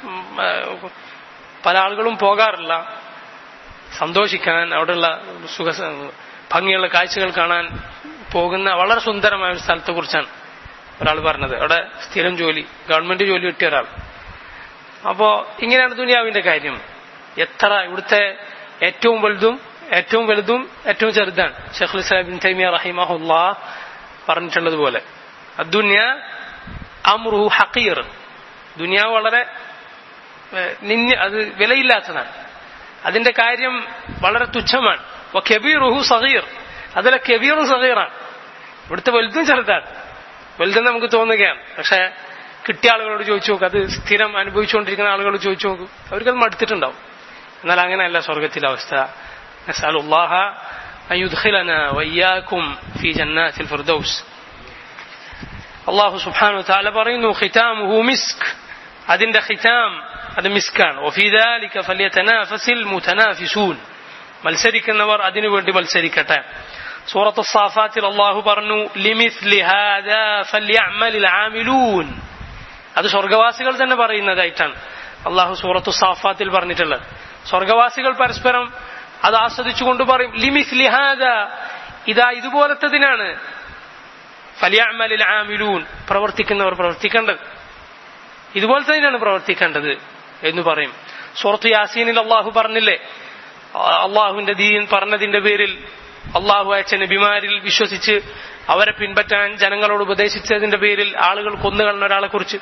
പല ആളുകളും പോകാറില്ല സന്തോഷിക്കാൻ അവിടെയുള്ള സുഖ ഭംഗിയുള്ള കാഴ്ചകൾ കാണാൻ പോകുന്ന വളരെ സുന്ദരമായ ഒരു സ്ഥലത്തെ കുറിച്ചാണ് ഒരാൾ പറഞ്ഞത് അവിടെ സ്ഥിരം ജോലി ഗവൺമെന്റ് ജോലി കിട്ടിയ ഒരാൾ അപ്പോ ഇങ്ങനെയാണ് ദുനിയാവിന്റെ കാര്യം എത്ര ഇവിടുത്തെ ഏറ്റവും വലുതും ഏറ്റവും വലുതും ഏറ്റവും ചെറുതാണ് ഷെഖുൽ ഇസ്ലാം തൈമിയ റഹിമഹുല്ലാ പറഞ്ഞിട്ടുള്ളതുപോലെ അദ്ദുന്യ അമ്രുഹു ഹക്കീർ ദുനിയാവ് വളരെ നിന്യ അത് വിലയില്ലാത്തതാണ് അതിന്റെ കാര്യം വളരെ തുച്ഛമാണ് കെബീറുഹു സഹീർ അതിലെ കെബീറും സഹീറാണ് ഇവിടുത്തെ വലുതും ചെറുതാണ് വലുതെന്ന് നമുക്ക് തോന്നുകയാണ് പക്ഷെ കിട്ടിയ ആളുകളോട് ചോദിച്ചു നോക്ക് അത് സ്ഥിരം അനുഭവിച്ചുകൊണ്ടിരിക്കുന്ന ആളുകളോട് ചോദിച്ചു നോക്കും അവർക്കത് മടുത്തിട്ടുണ്ടാവും എന്നാൽ അങ്ങനെയല്ല സ്വർഗത്തിലെ അവസ്ഥ نسأل الله أن يدخلنا وإياكم في جنات الفردوس الله سبحانه وتعالى പറയുന്നു ختامه مسك അതിന്റെ ختام അത് മിസ്കാണ് وفي ذلك فليتنافس المتنافسون മത്സരിക്കുന്നവർ അതിനു വേണ്ടി മത്സരിക്കട്ടെ സൂറത്ത് സാഫാത്തിൽ അള്ളാഹു പറഞ്ഞു ലിമിസ്ലി ഹാദാ ഫല്യഅമലിൽ ആമിലൂൻ അത് സ്വർഗവാസികൾ തന്നെ പറയുന്നതായിട്ടാണ് അള്ളാഹു സൂറത്തു സാഫാത്തിൽ പറഞ്ഞിട്ടുള്ളത് സ്വർഗവാസികൾ പരസ്പരം അത് ആസ്വദിച്ചുകൊണ്ട് പറയും ലിമിസ് ലിഹാദ ഇതാ ഇതുപോലത്തതിനാണ് ഫലിയാമലിൽ ആമിലൂൻ പ്രവർത്തിക്കുന്നവർ പ്രവർത്തിക്കേണ്ടത് ഇതുപോലത്തതിനാണ് പ്രവർത്തിക്കേണ്ടത് എന്ന് പറയും സൂറത്ത് യാസീനിൽ അള്ളാഹു പറഞ്ഞില്ലേ ആ- അള്ളാഹുവിന്റെ ദീൻ പറഞ്ഞതിന്റെ പേരിൽ അള്ളാഹു അയച്ച നബിമാരിൽ വിശ്വസിച്ച് അവരെ പിൻപറ്റാൻ ജനങ്ങളോട് ഉപദേശിച്ചതിന്റെ പേരിൽ ആളുകൾ കൊന്നുകളഞ്ഞ ഒരാളെ കുറിച്ച്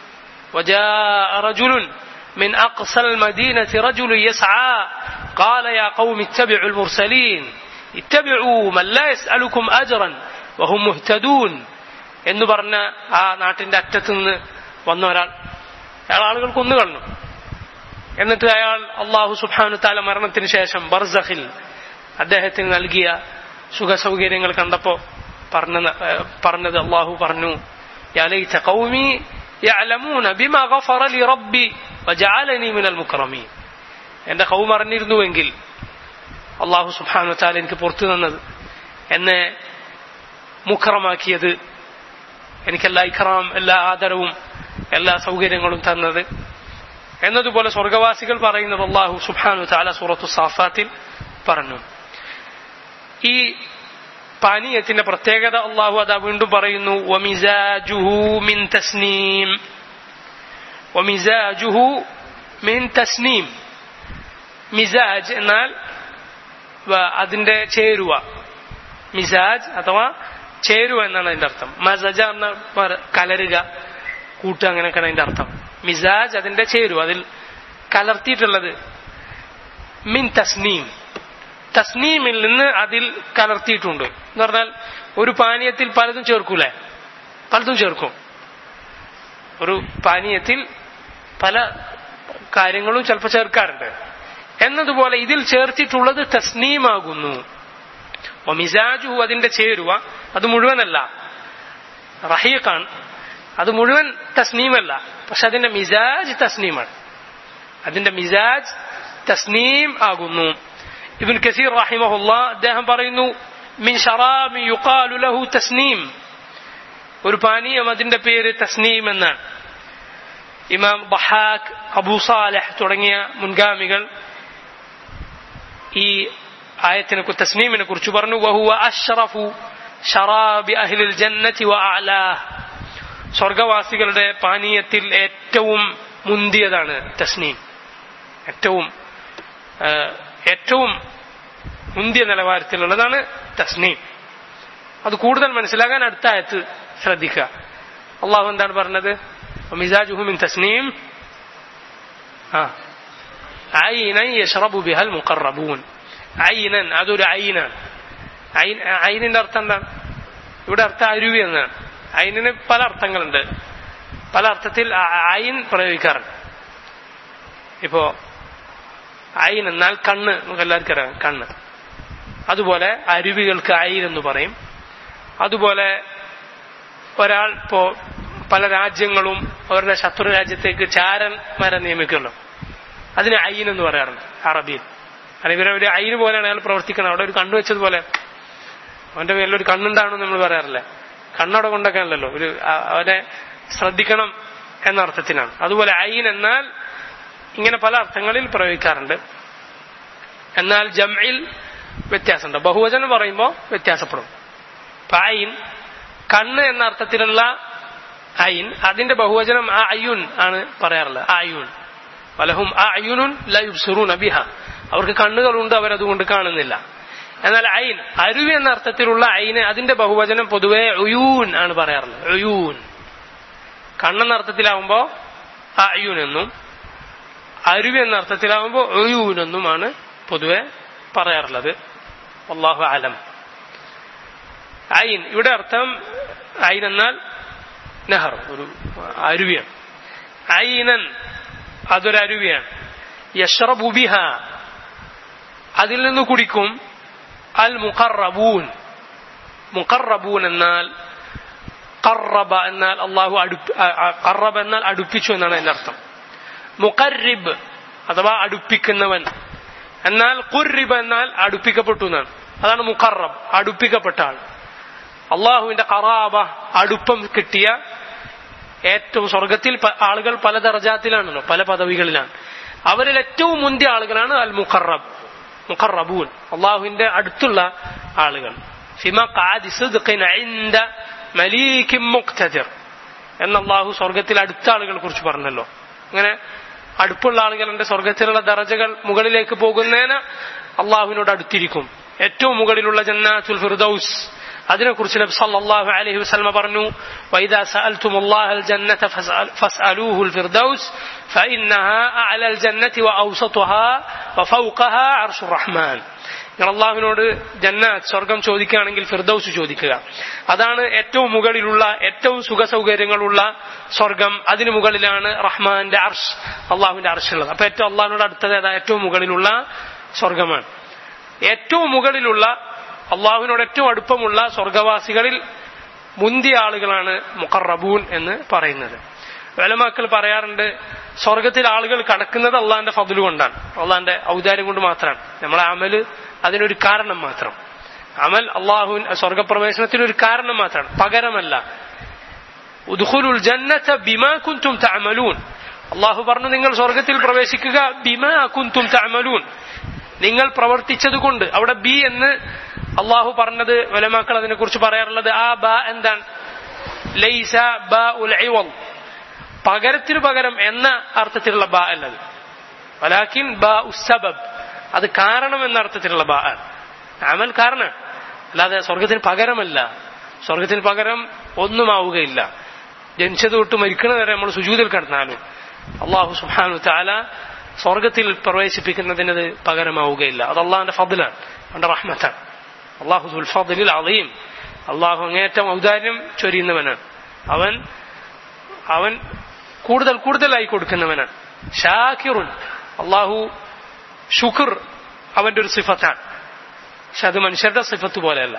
من أقصى المدينة رجل يسعى قال يا قوم اتبعوا المرسلين اتبعوا من لا يسألكم أجرا وهم مهتدون എന്ന് പറഞ്ഞ ആ നാട്ടിന്റെ അറ്റത്ത് നിന്ന് വന്ന ഒരാൾ അയാൾ ആളുകൾ കൊന്നുകളഞ്ഞു എന്നിട്ട് അയാൾ അള്ളാഹു സുബാനു താല മരണത്തിന് ശേഷം ബർസഖിൽ അദ്ദേഹത്തിന് നൽകിയ സുഖ സൗകര്യങ്ങൾ കണ്ടപ്പോ പറഞ്ഞ പറഞ്ഞത് അള്ളാഹു പറഞ്ഞു "യാ ലൈത ഖൗമി യഅലമൂന ബിമാ ഗഫറ ലി റബ്ബി വജഅലനി മിനൽ മുക്രമീൻ എന്റെ കൗം അറിഞ്ഞിരുന്നുവെങ്കിൽ അള്ളാഹു സുബ്ഹാനഹു താല എനിക്ക് പുറത്തു തന്നത് എന്നെ മുഖറമാക്കിയത് എനിക്കെല്ലാ ഇഖറാം എല്ലാ ആദരവും എല്ലാ സൗകര്യങ്ങളും തന്നത് എന്നതുപോലെ സ്വർഗവാസികൾ പറയുന്നത് അള്ളാഹു സുബ്ഹാനു താല സൂറത്തു സാഫാത്തിൽ പറഞ്ഞു ഈ പാനീയത്തിന്റെ പ്രത്യേകത അള്ളാഹു അതാ വീണ്ടും പറയുന്നു വമിസാജുഹു മിൻ തസ്നീം വമിസാജുഹു മിൻ തസ്നീം മിസാജ് എന്നാൽ വ- അതിന്റെ ചേരുവ മിസാജ് അഥവാ ചേരുവ എന്നാണ് അതിന്റെ അർത്ഥം മസജ എന്ന പര- കലരുക കൂട്ടുക അങ്ങനെയൊക്കെയാണ് അതിന്റെ അർത്ഥം മിസാജ് അതിന്റെ ചേരുവ അതിൽ കലർത്തിയിട്ടുള്ളത് മിൻ തസ്നീം തസ്നീമിൽ നിന്ന് അതിൽ കലർത്തിയിട്ടുണ്ട് എന്ന് പറഞ്ഞാൽ ഒരു പാനീയത്തിൽ പലതും ചേർക്കൂലേ പലതും ചേർക്കും ഒരു പാനീയത്തിൽ പല കാര്യങ്ങളും ചിലപ്പോൾ ചേർക്കാറുണ്ട് എന്നതുപോലെ ഇതിൽ ചേർത്തിട്ടുള്ളത് തസ്നീമാകുന്നു മിസാജു അതിന്റെ ചേരുവ അത് മുഴുവനല്ല റഹീഖാണ് അത് മുഴുവൻ തസ്നീമല്ല പക്ഷെ അതിന്റെ മിസാജ് തസ്നീമാണ് അതിന്റെ മിസാജ് തസ്നീം ആകുന്നു ഇബിൻ കസീർ റഹിമഹുല്ല അദ്ദേഹം പറയുന്നു മിൻ ഷറാബി യുഖാലു ലഹു തസ്നീം ഒരു പാനീയം അതിന്റെ പേര് തസ്നീം എന്നാണ് ഇമാം ബഹാഖ് അബൂ സാലഹ് തുടങ്ങിയ മുൻഗാമികൾ ഈ ആയത്തിനെ കു- തസ്നീമിനെ കുറിച്ച് പറഞ്ഞു വഹുവ അഷ്റഫു ഷറാബി അഹ്ലിൽ ജന്നതി വ അഅലാഹ് സ്വർഗവാസികളുടെ പാനീയത്തിൽ ഏറ്റവും മുന്തിയതാണ് തസ്നീം ഏറ്റവും ആ, ഏറ്റവും മുന്തിയ നിലവാരത്തിലുള്ളതാണ് തസ്നീം അത് കൂടുതൽ മനസ്സിലാകാൻ അടുത്ത ആയത്ത് ശ്രദ്ധിക്കുക അള്ളാഹു എന്താണ് പറഞ്ഞത് മിസാജുഹു മിൻ തസ്നീം ആ ഐനൻ യഷ്റബു ബിഹൽ മുഖറബൂൻ ഐനൻ അതൊരു ഐനാണ് ഐൻ ഐനിന്റെ അർത്ഥം എന്താണ് ഇവിടെ അർത്ഥം അരുവി എന്നാണ് ഐനിന് പല അർത്ഥങ്ങളുണ്ട് പല അർത്ഥത്തിൽ അ- ഐൻ പ്രയോഗിക്കാറുണ്ട് ഇപ്പോ ഐൻ എന്നാൽ കണ്ണ് നമുക്ക് എല്ലാവർക്കും അറിയാം കണ്ണ് അതുപോലെ അരുവികൾക്ക് ഐൻ എന്ന് പറയും അതുപോലെ ഒരാൾ ഇപ്പോ പല രാജ്യങ്ങളും അവരുടെ ശത്രു രാജ്യത്തേക്ക് ചാരന്മാരെ നിയമിക്കുമല്ലോ അതിന് ഐൻ എന്ന് പറയാറുണ്ട് അറബിയിൽ കാരണം ഇവരെ ഒരു ഐന് പോലെയാണ് അയാൾ പ്രവർത്തിക്കുന്നത് അവിടെ ഒരു കണ്ണു വെച്ചതുപോലെ അവന്റെ പേരിൽ ഒരു കണ്ണുണ്ടാണെന്ന് നമ്മൾ പറയാറില്ല കണ്ണവിടെ കൊണ്ടൊക്കെ അല്ലല്ലോ ഒരു അ- അവനെ ശ്രദ്ധിക്കണം എന്ന അർത്ഥത്തിനാണ് അതുപോലെ ഐൻ എന്നാൽ ഇങ്ങനെ പല അർത്ഥങ്ങളിൽ പ്രയോഗിക്കാറുണ്ട് എന്നാൽ ജംഇൽ വ്യത്യാസമുണ്ട് ബഹുവചനം പറയുമ്പോൾ വ്യത്യാസപ്പെടും ഇപ്പൊ ഐൻ കണ്ണ് എന്ന അർത്ഥത്തിലുള്ള ഐൻ അതിന്റെ ബഹുവചനം ആ അയ്യുൻ ആണ് പറയാറുള്ളത് അയ്യുൻ വലഹും ആ അയ്യുനുൻ ലയുബ്സുറൂൻ അബിഹ അവർക്ക് കണ്ണുകളുണ്ട് അവരതുകൊണ്ട് കാണുന്നില്ല എന്നാൽ ഐൻ അരുവി എന്ന അർത്ഥത്തിലുള്ള ഐന് അതിന്റെ ബഹുവചനം പൊതുവെ ഉയൂൻ ആണ് പറയാറുള്ളത് ഉയൂൻ കണ്ണെന്ന അർത്ഥത്തിലാവുമ്പോ അയ്യൂൻ എന്നും അരുവി എന്ന അർത്ഥത്തിലാവുമ്പോൾ ഒയൂൻ എന്നുമാണ് പൊതുവെ പറയാറുള്ളത് അള്ളാഹു അലം ഐൻ ഇവിടെ അർത്ഥം ഐൻ എന്നാൽ നെഹർ ഒരു അരുവിയാണ് ഐനൻ അതൊരു അരുവിയാണ് യഷ്റബു ബിഹ അതിൽ നിന്ന് കുടിക്കും അൽ മുഖറബൂൻ മുഖറബൂൻ എന്നാൽ കറബ എന്നാൽ അള്ളാഹു അടുപ്പ് കറബ എന്നാൽ അടുപ്പിച്ചു എന്നാണ് അതിന്റെ അർത്ഥം മുഖറിബ് അഥവാ അടുപ്പിക്കുന്നവൻ എന്നാൽ കുറിബ് എന്നാൽ അടുപ്പിക്കപ്പെട്ടു എന്നാണ് അതാണ് മുഖറബ് അടുപ്പിക്കപ്പെട്ട ആൾ അള്ളാഹുവിന്റെ കറാബ അടുപ്പം കിട്ടിയ ഏറ്റവും സ്വർഗത്തിൽ പ- ആളുകൾ പല ദർജാത്തിലാണല്ലോ പല പദവികളിലാണ് അവരിൽ ഏറ്റവും മുന്തിയ ആളുകളാണ് അൽ മുഖറബ് മുഖറബൂൻ അള്ളാഹുവിന്റെ അടുത്തുള്ള ആളുകൾ ഫിമ ഖാദി സിദ്ഖിൻ ഇൻദ മലീകിൻ മുഖ്തദിർ എന്ന് അള്ളാഹു സ്വർഗത്തിൽ അടുത്ത ആളുകളെ കുറിച്ച് പറഞ്ഞല്ലോ അങ്ങനെ അടുപ്പുള്ള ആളുകളുണ്ട് സ്വർഗത്തിലുള്ള ദറജകൾ മുകളിലേക്ക് പോകുന്നതിന് അള്ളാഹുവിനോട് അടുത്തിരിക്കും ഏറ്റവും മുകളിലുള്ള ജന്നാത്തുൽ ഫിർദൌസ് അതിനെക്കുറിച്ച് നബി സല്ലല്ലാഹു അലൈഹി വസല്ലമ പറഞ്ഞു വൈദാ സഅൽതുമുല്ലാഹൽ ജന്നത ഫസ്അലൂഹുൽ ഫിർദൌസ് ഫഇന്നഹാ അഅലൽ ജന്നതി വഔസതുഹാ വഫൗഖഹാ അർശുർ റഹ്മാൻ നിങ്ങൾ അള്ളാഹുവിനോട് ജന്നാത്ത് സ്വർഗം ചോദിക്കുകയാണെങ്കിൽ ഫിർദൌസ് ചോദിക്കുക അതാണ് ഏറ്റവും മുകളിലുള്ള ഏറ്റവും സുഖ സൗകര്യങ്ങളുള്ള സ്വർഗം അതിനു മുകളിലാണ് റഹ്മാന്റെ അർഷ് അള്ളാഹുവിന്റെ അർഷുള്ളത് അപ്പൊ ഏറ്റവും അള്ളാഹിനോട് അടുത്തത് ഏതാ ഏറ്റവും മുകളിലുള്ള സ്വർഗമാണ് ഏറ്റവും മുകളിലുള്ള അള്ളാഹുവിനോട് ഏറ്റവും അടുപ്പമുള്ള സ്വർഗവാസികളിൽ മുന്തിയ ആളുകളാണ് മുഖറബൂൻ എന്ന് പറയുന്നത് വേലമാക്കൾ പറയാറുണ്ട് സ്വർഗത്തിൽ ആളുകൾ കടക്കുന്നത് അള്ളാന്റെ ഫതില് കൊണ്ടാണ് അള്ളാന്റെ ഔദാര്യം കൊണ്ട് മാത്രമാണ് നമ്മളെ അമല് അതിനൊരു കാരണം മാത്രം അമൽ അള്ളാഹു സ്വർഗപ്രവേശനത്തിന് ഒരു കാരണം മാത്രമാണ് പകരമല്ല ഉദ്ഖുലുൽ ജന്നത ബിമാ കുൻതും തഅമലൂൻ അള്ളാഹു പറഞ്ഞു നിങ്ങൾ സ്വർഗത്തിൽ പ്രവേശിക്കുക ബിമാ കുൻതും തഅമലൂൻ നിങ്ങൾ പ്രവർത്തിച്ചത് കൊണ്ട് അവിടെ ബി എന്ന് അള്ളാഹു പറഞ്ഞത് വലമാക്കൾ അതിനെ കുറിച്ച് പറയാറുള്ളത് ആ ബ എന്താണ് ലൈസ ബ ഉൽ ഇവൽ പകരത്തിനു പകരം എന്ന അർത്ഥത്തിലുള്ള ബ അല്ലത് വലാക്കിൻ ബ ഉസബബ് അത് കാരണം എന്ന അർത്ഥത്തിലുള്ള ബ അമൽ കാരണം അല്ലാതെ സ്വർഗത്തിന് പകരമല്ല സ്വർഗത്തിന് പകരം ഒന്നുമാവുകയില്ല ജനിച്ചത് തൊട്ട് മരിക്കണ വരെ നമ്മൾ സുജൂതിൽ കിടന്നാലും അള്ളാഹു സുഹാനു താല സ്വർഗത്തിൽ പ്രവേശിപ്പിക്കുന്നതിനത് പകരമാവുകയില്ല അത് അള്ളാഹിന്റെ ഫضലാണ് അവന്റെ റഹ്മത്താണ് അള്ളാഹു ദുൽഫദിൽ അളയും അള്ളാഹു അങ്ങേറ്റം ഔദാര്യം ചൊരിയുന്നവനാണ് അവൻ അവൻ കൂടുതൽ കൂടുതലായി കൊടുക്കുന്നവനാണ് ഷാക്കിറുൻ അള്ളാഹു ഷുഖർ അവന്റെ ഒരു സിഫത്താണ് പക്ഷെ അത് മനുഷ്യരുടെ സിഫത്ത് പോലെയല്ല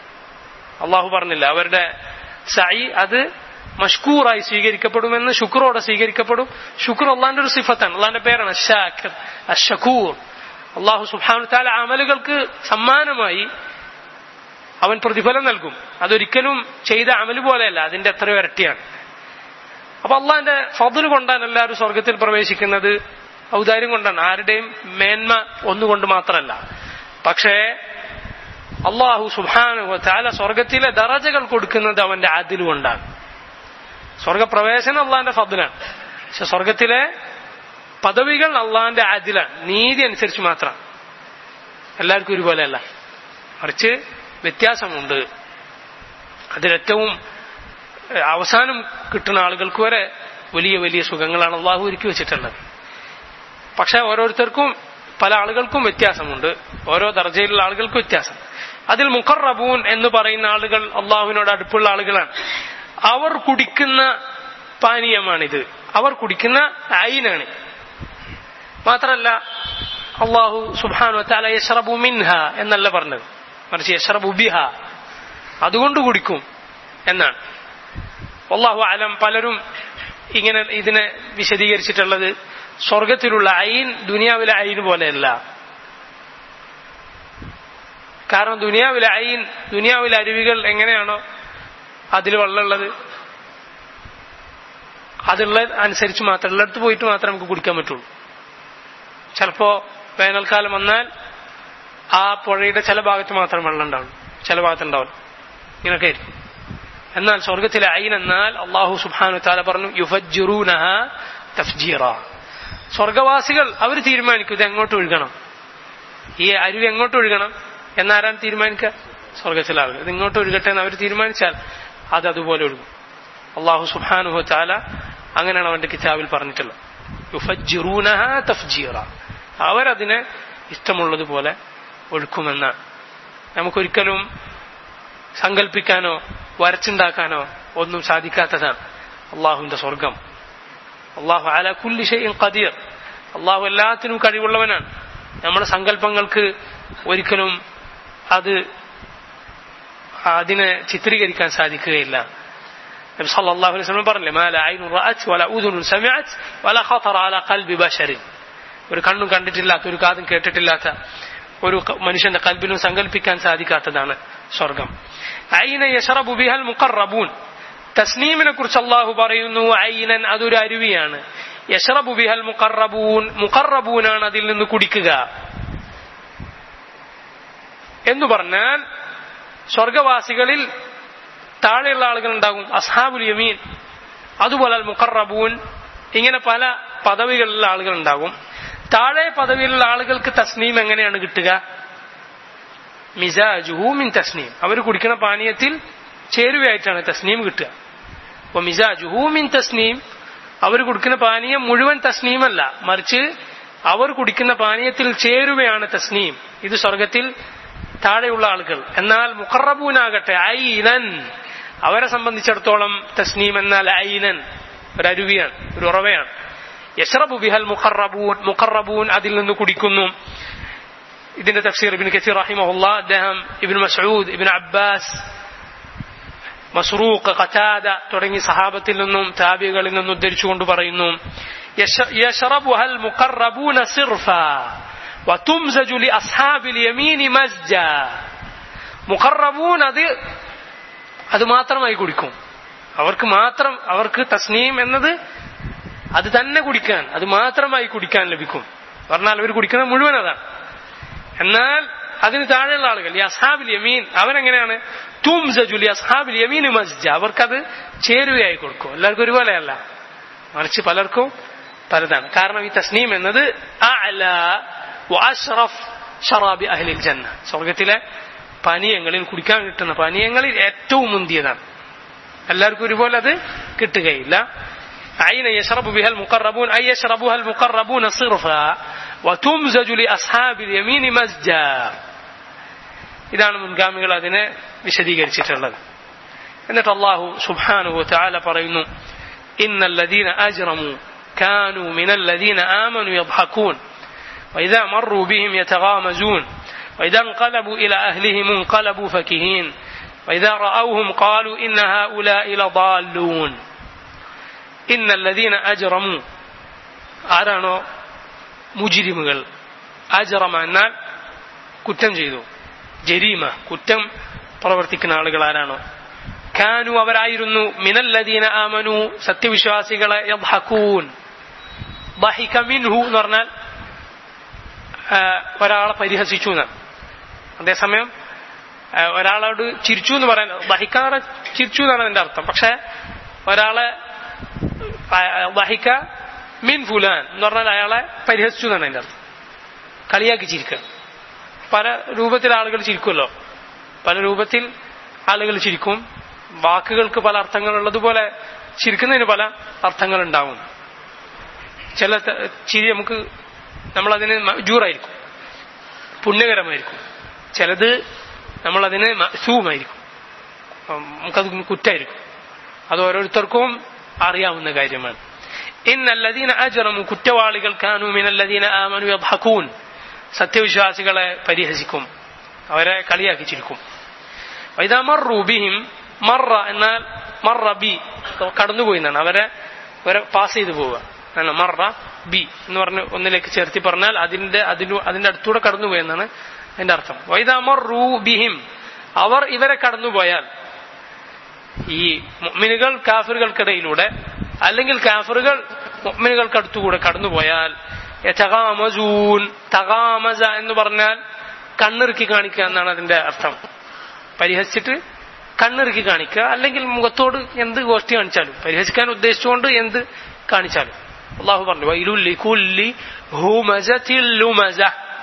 അള്ളാഹു പറഞ്ഞില്ല അവരുടെ സൈ അത് മഷ്കൂറായി സ്വീകരിക്കപ്പെടുമെന്ന് ശുക്രോടെ സ്വീകരിക്കപ്പെടും ശുക്ർ അള്ളാന്റെ ഒരു സിഫത്താണ് അള്ളാന്റെ പേരാണ് അഷാഖർ അഷക്കൂർ അള്ളാഹു സുബാനു താല അമലുകൾക്ക് സമ്മാനമായി അവൻ പ്രതിഫലം നൽകും അതൊരിക്കലും ചെയ്ത അമല് പോലെയല്ല അതിന്റെ എത്രയോ ഇരട്ടിയാണ് അപ്പൊ അള്ളാന്റെ ഫضല് കൊണ്ടാണ് എല്ലാവരും സ്വർഗത്തിൽ പ്രവേശിക്കുന്നത് ഔദാര്യം കൊണ്ടാണ് ആരുടെയും മേന്മ ഒന്നുകൊണ്ട് മാത്രമല്ല പക്ഷേ അള്ളാഹു സുബാനു താല സ്വർഗത്തിലെ ദറജകൾ കൊടുക്കുന്നത് അവന്റെ അതിൽ കൊണ്ടാണ് സ്വർഗപ്രവേശനം അള്ളാന്റെ ഫضലാണ് പക്ഷെ സ്വർഗത്തിലെ പദവികൾ അള്ളാന്റെ അതിലാണ് നീതി അനുസരിച്ച് മാത്രം എല്ലാവർക്കും ഒരുപോലെയല്ല മറിച്ച് വ്യത്യാസമുണ്ട് അതിലേറ്റവും അവസാനം കിട്ടുന്ന ആളുകൾക്ക് വരെ വലിയ വലിയ സുഖങ്ങളാണ് അള്ളാഹു ഒരുക്കി വെച്ചിട്ടുള്ളത് പക്ഷെ ഓരോരുത്തർക്കും പല ആളുകൾക്കും വ്യത്യാസമുണ്ട് ഓരോ ദർജയിലുള്ള ആളുകൾക്ക് വ്യത്യാസം അതിൽ മുഖറബൂൻ എന്ന് പറയുന്ന ആളുകൾ അള്ളാഹുവിനോട് അടുപ്പുള്ള ആളുകളാണ് അവർ കുടിക്കുന്ന പാനീയമാണിത് അവർ കുടിക്കുന്ന ഐനാണ് മാത്രല്ല അള്ളാഹു സുബാനു താല യഷ്റബു മിൻഹ എന്നല്ല പറഞ്ഞത് മറിച്ച് യഷ്റബു ബിഹ അതുകൊണ്ട് കുടിക്കും എന്നാണ് അള്ളാഹു അലം പലരും ഇങ്ങനെ ഇതിനെ വിശദീകരിച്ചിട്ടുള്ളത് സ്വർഗത്തിലുള്ള ഐൻ ദുനിയാവിലെ ഐൻ പോലെയല്ല കാരണം ദുനിയാവിലെ ഐൻ ദുനിയാവിലെ അരുവികൾ എങ്ങനെയാണോ അതിൽ വെള്ളമുള്ളത് അതുള്ള അനുസരിച്ച് മാത്രം ഉള്ളിടത്ത് പോയിട്ട് മാത്രമേ നമുക്ക് കുടിക്കാൻ പറ്റുള്ളൂ ചിലപ്പോ വേനൽക്കാലം വന്നാൽ ആ പുഴയുടെ ചില ഭാഗത്ത് മാത്രം വെള്ളം ഉണ്ടാവും ചില ഭാഗത്ത് ഉണ്ടാവും ഇങ്ങനൊക്കെ ആയിരിക്കും എന്നാൽ സ്വർഗത്തിലെ ഐൻ എന്നാൽ അള്ളാഹു സുബാനു താല പറഞ്ഞു യുഫജുറൂനഹ തഫ്ജീറ സ്വർഗവാസികൾ അവർ തീരുമാനിക്കും ഇത് എങ്ങോട്ട് ഒഴുകണം ഈ അരുവി എങ്ങോട്ട് ഒഴുകണം എന്നാരാണ് തീരുമാനിക്കുക സ്വർഗത്തിലെ ആളുകൾ ഇത് ഇങ്ങോട്ട് ഒഴുകട്ടെ എന്ന് അവർ തീരുമാനിച്ചാൽ അത് അതുപോലെ ഒഴുകും അള്ളാഹു സുബാനുഹു താല അങ്ങനെയാണ് അവന്റെ കിതാബിൽ പറഞ്ഞിട്ടുള്ളത് യുഫജുറൂനഹ തഫ്ജീറ അവരതിനെ ഇഷ്ടമുള്ളതുപോലെ ഒഴുക്കുമെന്നാണ് നമുക്കൊരിക്കലും സങ്കല്പിക്കാനോ വരച്ചുണ്ടാക്കാനോ ഒന്നും സാധിക്കാത്തതാണ് അള്ളാഹുവിന്റെ സ്വർഗം അള്ളാഹു അല കുല്ലി ഷെയ്ൻ ഖദീർ അള്ളാഹു എല്ലാത്തിനും കഴിവുള്ളവനാണ് നമ്മുടെ സങ്കല്പങ്ങൾക്ക് ഒരിക്കലും അത് അതിനെ ചിത്രീകരിക്കാൻ സാധിക്കുകയില്ല നബി സല്ലല്ലാഹു അലൈഹി വസല്ലം പറഞ്ഞില്ലേ മാ ലാ ഐനു റഅത് വല ഉദുനു സമിഅത് വല ഖതറ അല ഖൽബി ബശരിൻ ഒരു കണ്ണും കണ്ടിട്ടില്ലാത്ത ഒരു കാതും കേട്ടിട്ടില്ലാത്ത ഒരു മനുഷ്യന്റെ കൽബിനും സങ്കല്പിക്കാൻ സാധിക്കാത്തതാണ് സ്വർഗം ഐന യശറബു ബിഹൽ മുഖറബൂൻ തസ്നീമിനെ കുറിച്ച് അള്ളാഹു പറയുന്നു ഐനൻ അതൊരു അരുവിയാണ് യശറബു ബിഹൽ മുഖറബൂൻ മുഖറബൂനാണ് അതിൽ നിന്ന് കുടിക്കുക എന്ന് പറഞ്ഞാൽ സ്വർഗവാസികളിൽ താഴെയുള്ള ആളുകൾ ഉണ്ടാകും അസ്ഹാബുൽ യമീൻ അതുപോലെ അൽ മുഖറബൂൻ ഇങ്ങനെ പല പദവികളിലുള്ള ആളുകൾ ഉണ്ടാകും താഴെ പദവിയിലുള്ള ആളുകൾക്ക് തസ്നീം എങ്ങനെയാണ് കിട്ടുക മിസാജുഹു മിൻ തസ്നീം അവർ കുടിക്കുന്ന പാനീയത്തിൽ ചേരുവയായിട്ടാണ് തസ്നീം കിട്ടുക അപ്പൊ മിസാജുഹു മിൻ തസ്നീം അവർ കുടിക്കുന്ന പാനീയം മുഴുവൻ തസ്നീമല്ല മറിച്ച് അവർ കുടിക്കുന്ന പാനീയത്തിൽ ചേരുവയാണ് തസ്നീം ഇത് സ്വർഗത്തിൽ താഴെയുള്ള ആളുകൾ എന്നാൽ മുഖറബൂനാകട്ടെ ഐനൻ അവരെ സംബന്ധിച്ചിടത്തോളം തസ്നീം എന്നാൽ ഐനൻ ഒരു അരുവിയാണ് ഒരു ഉറവയാണ് യഷ്റബു ബിഹൽ മുഖറബൂൻ മുഖറബൂൻ അതിൽ നിന്ന് കുടിക്കുന്നു ഇതിന്റെ തഫ്സീർ ഇബിൻ കസീർ റഹിമഹുല്ല അദ്ദേഹം Ibn Masood Ibn Abbas Masruq Qatada തുടങ്ങി സഹാബത്തിൽ നിന്നും താബികളിൽ നിന്നും ഉദ്ധരിച്ചുകൊണ്ട് പറയുന്നു യഷ്റബുഹൽ മുഖറബൂന സിർഫ വതുംസജു ലി അസ്ഹാബിൽ യമീനി മസ്ജ മുഖറബൂൻ അത് അത് മാത്രമായി കുടിക്കും അവർക്ക് മാത്രം അവർക്ക് തസ്നീം എന്നത് അത് തന്നെ കുടിക്കാൻ അത് മാത്രമായി കുടിക്കാൻ ലഭിക്കും പറഞ്ഞാൽ അവർ കുടിക്കുന്നത് മുഴുവൻ അതാണ് എന്നാൽ അതിന് താഴെയുള്ള ആളുകൾ ഈ അസ്ഹാബിൽ യമീൻ അവരെങ്ങനെയാണ് തുംസജുലി അസ്ഹാബിൽ യമീൻ മസ്ജ അവർക്കത് ചേരുവയായി കൊടുക്കും എല്ലാവർക്കും ഒരുപോലെയല്ല മറിച്ച് പലർക്കും പലതാണ് കാരണം ഈ തസ്നീം എന്നത് ഷറാബി അഹ്ലിൽ ജന്ന സ്വർഗത്തിലെ പാനീയങ്ങളിൽ കുടിക്കാൻ കിട്ടുന്ന പാനീയങ്ങളിൽ ഏറ്റവും മുന്തിയതാണ് എല്ലാവർക്കും ഒരുപോലെ അത് കിട്ടുകയില്ല أين يشرب بها المقربون أي يشربها المقربون صرفا وتمزج لأصحاب اليمين مزجا ഇതാണ് മുൻഗാമികൾ അതിനെ വിശദീകരിച്ചിട്ടുള്ളത് എന്നിട്ട് അള്ളാഹു സുബ്ഹാനഹു തആല പറയുന്നു إن الذين أجرموا كانوا من الذين آمنوا يضحكون وإذا مروا بهم يتغامزون وإذا انقلبوا إلى أهلهم انقلبوا فكهين وإذا رأوهم قالوا إن هؤلاء لضالون إن الذين أجرموا ആരാണോ മുജിരിമുകൾ അജറമ എന്നാൽ കുറ്റം ചെയ്തു ജരീമ കുറ്റം പ്രവർത്തിക്കുന്ന ആളുകൾ ആരാണോ ഖാനു അവരായിരുന്നു മിനല്ലദീന ആമനു സത്യവിശ്വാസികളെ യദ്ഹഖൂൻ ബഹിക മിൻഹു എന്ന് പറഞ്ഞാൽ ഒരാളെ പരിഹസിച്ചു എന്നാണ് അതേസമയം ഒരാളോട് ചിരിച്ചു എന്ന് പറയാൻ ബഹിക്കാറെ ചിരിച്ചു എന്നാണ് അതിന്റെ അർത്ഥം പക്ഷെ ഒരാളെ വഹിക്ക മിൻ ഫുലാൻ എന്ന് പറഞ്ഞാൽ അയാളെ പരിഹസിച്ചു എന്നാണ് അതിന്റെ അർത്ഥം കളിയാക്കി ചിരിക്കുക പല രൂപത്തിൽ ആളുകൾ ചിരിക്കുമല്ലോ പല രൂപത്തിൽ ആളുകൾ ചിരിക്കും വാക്കുകൾക്ക് പല അർത്ഥങ്ങളുള്ളതുപോലെ ചിരിക്കുന്നതിന് പല അർത്ഥങ്ങൾ ഉണ്ടാവും ചില ചിരി നമുക്ക് നമ്മളതിന് ജൂറായിരിക്കും പുണ്യകരമായിരിക്കും ചിലത് നമ്മളതിന് സൂമായിരിക്കും നമുക്കത് കുറ്റായിരിക്കും അത് ഓരോരുത്തർക്കും അറിയാവുന്ന കാര്യമാണ് ഇന്നല്ലദീന അജറമു കുറ്റവാളികൾ കാനു മിനല്ലദീന ആമനു യദ്ഹഖൂൻ സത്യവിശ്വാസികളെ പരിഹസിക്കും അവരെ കളിയാക്കി ചിരിക്കും ഇതാ മറു ബിഹിം മറ എന്നാൽ മറ ബി കടന്നുപോയി എന്നാണ് അവരെ അവരെ പാസ് ചെയ്തു പോവുക ആണ് മറ ബി എന്ന് പറഞ്ഞ് ഒന്നിലേക്ക് ചേർത്തി പറഞ്ഞാൽ അതിന്റെ അതിന് അതിന്റെ അടുത്തൂടെ കടന്നുപോയി എന്നാണ് അതിന്റെ അർത്ഥം വൈദാ മറു ബിഹിം അവർ ഇവരെ കടന്നുപോയാൽ ഈ മുഅ്മിനുകൾ കാഫിറുകൾക്കിടയിലൂടെ അല്ലെങ്കിൽ കാഫിറുകൾ മുഅ്മിനുകൾക്കടുത്തുകൂടെ കടന്നുപോയാൽ യതഗാമസൂൻ തഗാമസ എന്ന് പറഞ്ഞാൽ കണ്ണിറുക്കി കാണിക്കുക എന്നാണ് അതിന്റെ അർത്ഥം പരിഹസിച്ചിട്ട് കണ്ണിറുക്കി കാണിക്കുക അല്ലെങ്കിൽ മുഖത്തോട് എന്ത് ഗോഷ്ടി കാണിച്ചാലും പരിഹസിക്കാൻ ഉദ്ദേശിച്ചുകൊണ്ട് എന്ത് കാണിച്ചാലും അള്ളാഹു പറഞ്ഞു വൈലുല്ലി കുല്ലി ഹുമസത്തിൽ ലുമസ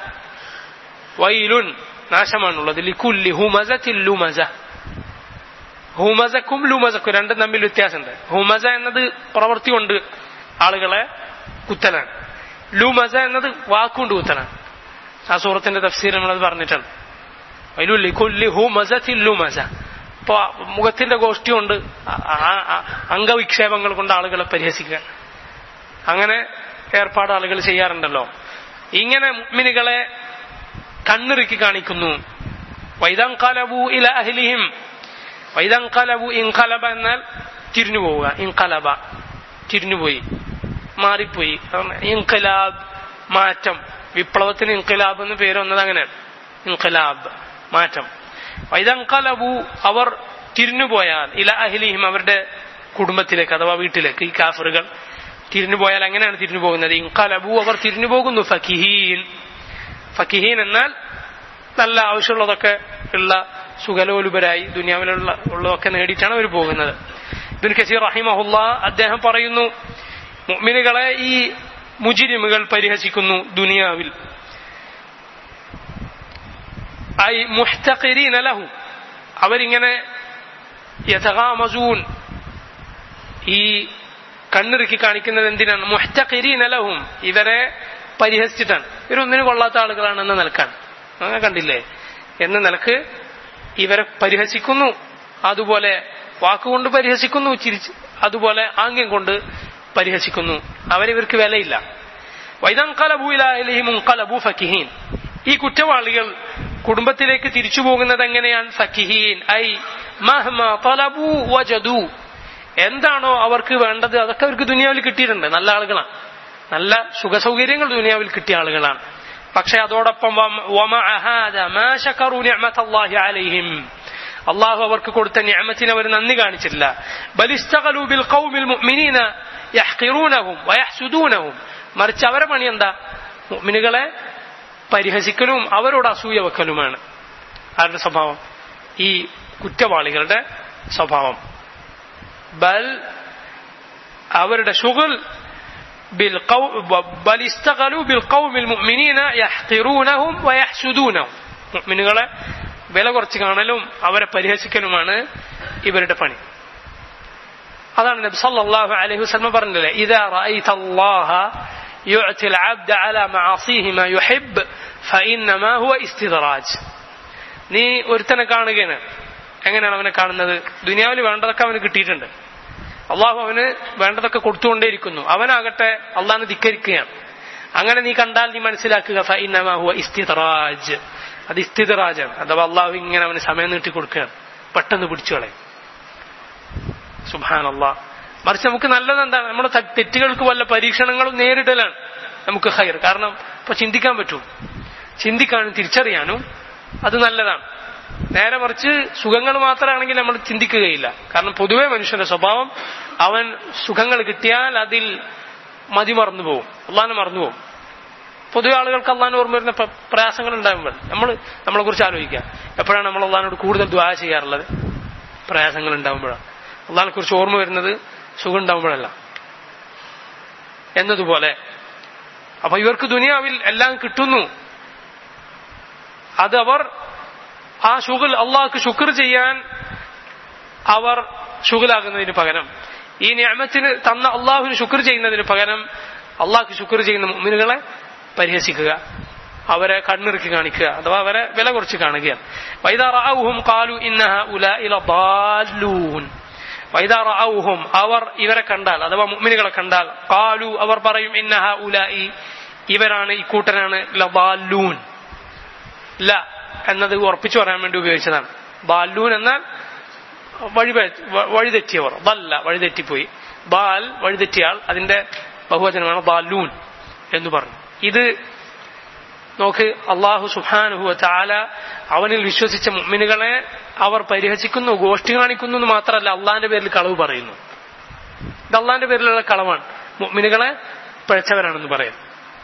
വൈലുൻ നാശമാണുള്ളത് ലിക്കുല്ലി ഹുമസത്തിൽ ലുമസ ഹുമസക്കും ലുമസക്കും രണ്ടും തമ്മിൽ വ്യത്യാസമുണ്ട് ഹുമസ എന്നത് പ്രവൃത്തി കൊണ്ട് ആളുകളെ കുത്തലാണ് ലുമസ എന്നത് വാക്കുകൊണ്ട് കുത്തലാണ് ആ സൂറത്തിന്റെ തഫ്സീർ നമ്മളത് പറഞ്ഞിട്ടുണ്ട് അതിലുല്ലി കൊല്ലി ഹുമസത്തിൽ ലുമസ ഇപ്പൊ മുഖത്തിന്റെ ഗോഷ്ഠി കൊണ്ട് അംഗവിക്ഷേപങ്ങൾ കൊണ്ട് ആളുകളെ പരിഹസിക്കുക അങ്ങനെ ഏർപ്പാട് ആളുകൾ ചെയ്യാറുണ്ടല്ലോ ഇങ്ങനെ മുഅ്മിനുകളെ കണ്ണിറുക്കി കാണിക്കുന്നു വൈദങ്കലബു ഇല അഹ്ലിഹിം വൈദങ്കലബു ഇൻകലബ എന്നാൽ തിരിഞ്ഞു പോവുക ഇൻകലബ തിരിഞ്ഞുപോയി മാറിപ്പോയി ഇൻകലാബ് മാറ്റം വിപ്ലവത്തിന് ഇൻകലാബ് എന്ന് പേര് വന്നത് അങ്ങനെയാണ് ഇൻകലാബ് മാറ്റം വൈദങ്കലബു അവർ തിരിഞ്ഞുപോയാൽ ഇല അഹ്ലിഹിം അവരുടെ കുടുംബത്തിലേക്ക് അഥവാ വീട്ടിലേക്ക് ഈ കാഫറുകൾ തിരിഞ്ഞുപോയാൽ എങ്ങനെയാണ് തിരിഞ്ഞു പോകുന്നത് ഇൻകലബു അവർ തിരിഞ്ഞു പോകുന്നു ഫക്കിഹീൻ ഫക്കിഹീൻ എന്നാൽ നല്ല ആവശ്യമുള്ളതൊക്കെ ഉള്ള സുഖലോലുപരായി ദുനിയാവിലുള്ള ഉള്ളതൊക്കെ നേടിയിട്ടാണ് അവർ പോകുന്നത് ഇബിൻ കസീർ റഹിമഹുല്ല അദ്ദേഹം പറയുന്നു മുഅ്മിനുകളെ ഈ മുജിരിമുകൾ പരിഹസിക്കുന്നു ദുനിയാവിൽ ഐ മുഹ്തഖിരീന ലഹു അവരിങ്ങനെ യതഗാമസൂൻ ഈ കണ്ണിറുക്കി കാണിക്കുന്നത് എന്തിനാണ് മുഹ്തഖിരീന ലഹും ഇവരെ പരിഹസിച്ചിട്ടാണ് ഇവരൊന്നിനും കൊള്ളാത്ത ആളുകളാണെന്ന നിലക്കാണ് അങ്ങനെ കണ്ടില്ലേ എന്ന നിലക്ക് ഇവരെ പരിഹസിക്കുന്നു അതുപോലെ വാക്കുകൊണ്ട് പരിഹസിക്കുന്നു ചിരിച്ച് അതുപോലെ ആംഗ്യം കൊണ്ട് പരിഹസിക്കുന്നു അവരിവർക്ക് വിലയില്ല വൈദംകലബു ഫക്കിഹീൻ ഈ കുറ്റവാളികൾ കുടുംബത്തിലേക്ക് തിരിച്ചു പോകുന്നത് എങ്ങനെയാണ് ഫക്കിഹീൻ ഐ മഹ്മ തലബു വജദു എന്താണോ അവർക്ക് വേണ്ടത് അതൊക്കെ അവർക്ക് ദുനിയാവിൽ കിട്ടിയിട്ടുണ്ട് നല്ല ആളുകളാണ് നല്ല സുഖസൗകര്യങ്ങൾ ദുനിയാവിൽ കിട്ടിയ ആളുകളാണ് പക്ഷെ അതോടൊപ്പം അലൈഹിം അള്ളാഹു അവർക്ക് കൊടുത്ത ഞാമത്തിന് അവർ നന്ദി കാണിച്ചില്ല ബലിസ്തകലൂബിൽ ഖൗമിൽ മുഅ്മിനീന യഹ്ഖിറൂനഹും വയഹ്സുദൂനഹും മറിച്ച് അവരെ പണി എന്താ മുഅ്മിനുകളെ പരിഹസിക്കലും അവരോട് അസൂയ വെക്കലുമാണ് ആരുടെ സ്വഭാവം ഈ കുറ്റവാളികളുടെ സ്വഭാവം ബൽ അവരുടെ ഷുഗൽ بل استغلوا بالقوم المؤمنين يحقرونهم ويحسدونهم മുഅ്മിനുകളെ വില കുറച്ച് കാണലും അവരെ പരിഹസിക്കലുമാണ് ഇവരുടെ പണി അതാണ് നബി സല്ലല്ലാഹു അലൈഹി വസല്ലം പറഞ്ഞില്ലേ ഇദാ റഅയ്ത അല്ലാഹ يعطي العبد على معاصيه ما يحب فإنما هو استدراج നീ ഒരുത്തനെ കാണുകയാണ് എങ്ങനെയാണ് അവനെ കാണുന്നത് ദുനിയാവിൽ വേണ്ടതൊക്കെ അവന് കിട്ടിയിട്ടുണ്ട് അള്ളാഹു അവന് വേണ്ടതൊക്കെ കൊടുത്തുകൊണ്ടേയിരിക്കുന്നു അവനാകട്ടെ അള്ളാഹിനെ ധിക്കരിക്കുകയാണ് അങ്ങനെ നീ കണ്ടാൽ നീ മനസ്സിലാക്കുക ഫൈനമാഹുവ ഇസ്തിതറാജ് അത് ഇസ്തിതറാജാണ് അഥവാ അള്ളാഹു ഇങ്ങനെ അവന് സമയം നീട്ടി കൊടുക്കുകയാണ് പെട്ടെന്ന് പിടിച്ചു കളയും സുബാൻ അള്ളാഹ് മറിച്ച് നമുക്ക് നല്ലത് എന്താണ് നമ്മുടെ തെറ്റുകൾക്ക് വല്ല പരീക്ഷണങ്ങളും നേരിടലാണ് നമുക്ക് ഹൈർ കാരണം ഇപ്പൊ ചിന്തിക്കാൻ പറ്റൂ ചിന്തിക്കാനും തിരിച്ചറിയാനും അത് നല്ലതാണ് നേരെ മറിച്ച് സുഖങ്ങൾ മാത്രമാണെങ്കിൽ നമ്മൾ ചിന്തിക്കുകയില്ല കാരണം പൊതുവെ മനുഷ്യന്റെ സ്വഭാവം അവൻ സുഖങ്ങൾ കിട്ടിയാൽ അതിൽ മതി മറന്നു പോകും അള്ളാനെ മറന്നു പോകും പൊതുവെ ആളുകൾക്ക് അള്ളാഹിന് ഓർമ്മ വരുന്ന പ്രയാസങ്ങൾ ഉണ്ടാകുമ്പോൾ നമ്മൾ നമ്മളെ കുറിച്ച് ആലോചിക്കുക എപ്പോഴാണ് നമ്മൾ അള്ളഹാനോട് കൂടുതൽ ദ്വാ ചെയ്യാറുള്ളത് പ്രയാസങ്ങൾ ഉണ്ടാകുമ്പോഴാണ് അള്ളഹാനെ കുറിച്ച് ഓർമ്മ വരുന്നത് സുഖം ഉണ്ടാകുമ്പോഴല്ല എന്നതുപോലെ അപ്പൊ ഇവർക്ക് ദുനിയാവിൽ എല്ലാം കിട്ടുന്നു അത് അവർ ആ ഷുഗൽ അള്ളാഹ്ക്ക് ശുക്ർ ചെയ്യാൻ അവർ ഷുഗലാകുന്നതിന് പകരം ഈ ഞാമത്തിന് തന്ന അള്ളാഹുവിന് ശുക്ർ ചെയ്യുന്നതിന് പകരം അള്ളാഹ്ക്ക് ശുക്ർ ചെയ്യുന്ന മുമ്മിനുകളെ പരിഹസിക്കുക അവരെ കണ്ണിറുക്കി കാണിക്കുക അഥവാ അവരെ വില കുറച്ച് കാണുകയാണ് വൈദാറുഹും കാലു ഇന്നഹ ഉല ഇലൂൻ വൈദാറുഹും അവർ ഇവരെ കണ്ടാൽ അഥവാ മുമ്മിനുകളെ കണ്ടാൽ കാലു അവർ പറയും ഇന്നഹ ഉലായി ഇവരാണ് ഇക്കൂട്ടനാണ് ലബാലൂൻ ല എന്നത് ഉറപ്പിച്ചു പറയാൻ വേണ്ടി ഉപയോഗിച്ചതാണ് ബാലൂൻ എന്നാൽ വഴി വഴിതെറ്റിയവർ ബല്ല വഴിതെറ്റിപ്പോയി ബാൽ വഴിതെറ്റിയാൾ അതിന്റെ ബഹുവചനമാണ് ബാലൂൻ എന്ന് പറഞ്ഞു ഇത് നോക്ക് അള്ളാഹു സുഹാനുഹു ചാല അവനിൽ വിശ്വസിച്ച മുമ്മിനുകളെ അവർ പരിഹസിക്കുന്നു ഗോഷ്ഠി കാണിക്കുന്നു എന്ന് മാത്രമല്ല അള്ളാന്റെ പേരിൽ കളവ് പറയുന്നു ഇത് അള്ളാന്റെ പേരിലുള്ള കളവാണ് മുമ്മിനുകളെ പിഴച്ചവരാണെന്ന് പറയാം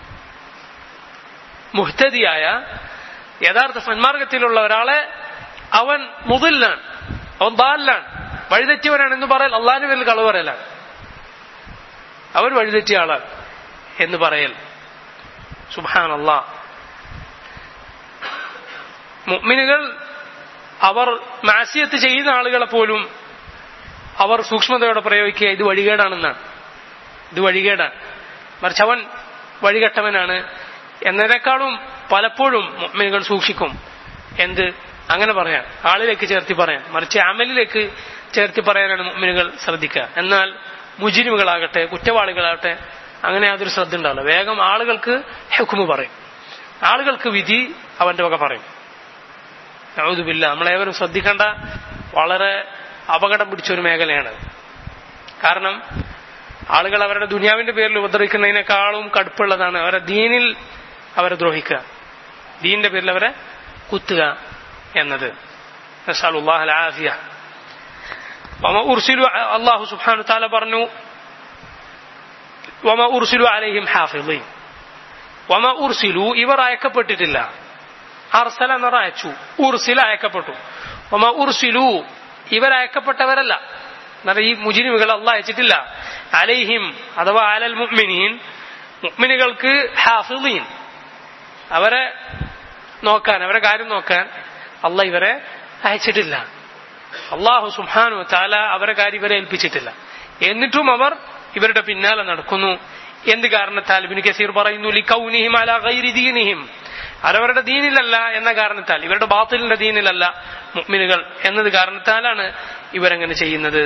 മുഹ്തദിയായ യഥാർത്ഥ സന്മാർഗത്തിലുള്ള ഒരാളെ അവൻ മുതിലാണ് അവൻ ബാലിലാണ് വഴിതെറ്റിയവനാണ് എന്ന് പറയൽ അള്ളാഹിന്റെ പേരിൽ കളവ് പറയലാണ് അവൻ വഴിതെറ്റിയ ആളാണ് എന്ന് പറയൽ സുബാൻ അള്ളാ മുഅ്മിനുകൾ അവർ മാസിയത്ത് ചെയ്യുന്ന ആളുകളെ പോലും അവർ സൂക്ഷ്മതയോടെ പ്രയോഗിക്കുക ഇത് വഴികേടാണെന്നാണ് ഇത് വഴികേടാണ് മറിച്ച് അവൻ വഴികെട്ടവനാണ് എന്നതിനേക്കാളും പലപ്പോഴും മുഅ്മിനുകൾ സൂക്ഷിക്കും എന്ത് അങ്ങനെ പറയാം ആളിലേക്ക് ചേർത്തി പറയാം മറിച്ച് അമലിലേക്ക് ചേർത്തി പറയാനാണ് മുഅ്മിനുകൾ ശ്രദ്ധിക്കുക എന്നാൽ മുജിനുകളാകട്ടെ കുറ്റവാളികളാകട്ടെ അങ്ങനെ യാതൊരു ശ്രദ്ധ ഉണ്ടാവില്ല വേഗം ആളുകൾക്ക് ഹെക്കുമ് പറയും ആളുകൾക്ക് വിധി അവന്റെ വക പറയും ഔതുബില്ല നമ്മളേവരും ശ്രദ്ധിക്കേണ്ട വളരെ അപകടം പിടിച്ച ഒരു മേഖലയാണ് കാരണം ആളുകൾ അവരുടെ ദുനിയാവിന്റെ പേരിൽ ഉപദ്രവിക്കുന്നതിനേക്കാളും കടുപ്പുള്ളതാണ് അവരെ ദീനിൽ അവരെ ദ്രോഹിക്കുക ദീനിന്റെ പേരിൽ അവരെ കുത്തുക എന്നത് ആഫിയ അള്ളാഹു സുബ്ഹാനഹു താല പറഞ്ഞു വമ ഉർസിലു അലൈഹിം ഹാഫിളീൻ വമ ഉർസിലു ഇവർ അയക്കപ്പെട്ടിട്ടില്ല അർസല എന്നർ അയച്ചു ഉർസില അയക്കപ്പെട്ടു വമ ഉർസിലു ഇവർ അയക്കപ്പെട്ടവരല്ല എന്നാൽ ഈ മുജിരിമുകൾ അള്ളാഹ് അയച്ചിട്ടില്ല അലൈഹിം അഥവാ അലൽ മുഅ്മിനീൻ മുഅ്മിനുകൾക്ക് ഹാഫിളീൻ അവരെ നോക്കാൻ അവരെ കാര്യം നോക്കാൻ അള്ളാഹ് ഇവരെ അയച്ചിട്ടില്ല അള്ളാഹു സുഹാനു താല അവരെ കാര്യം ഇവരെ ഏൽപ്പിച്ചിട്ടില്ല എന്നിട്ടും അവർ ഇവരുടെ പിന്നാലെ നടക്കുന്നു എന്ത് കാരണത്താൽ ഇബിന് കസീർ പറയുന്നു ലിക്കൗനിഹിം അല ഗൈരി ദീനിഹിം അവരവരുടെ ദീനിലല്ല എന്ന കാരണത്താൽ ഇവരുടെ ബാത്തിലിന്റെ ദീനിലല്ല മുഅ്മിനുകൾ എന്നത് കാരണത്താലാണ് ഇവരങ്ങനെ ചെയ്യുന്നത്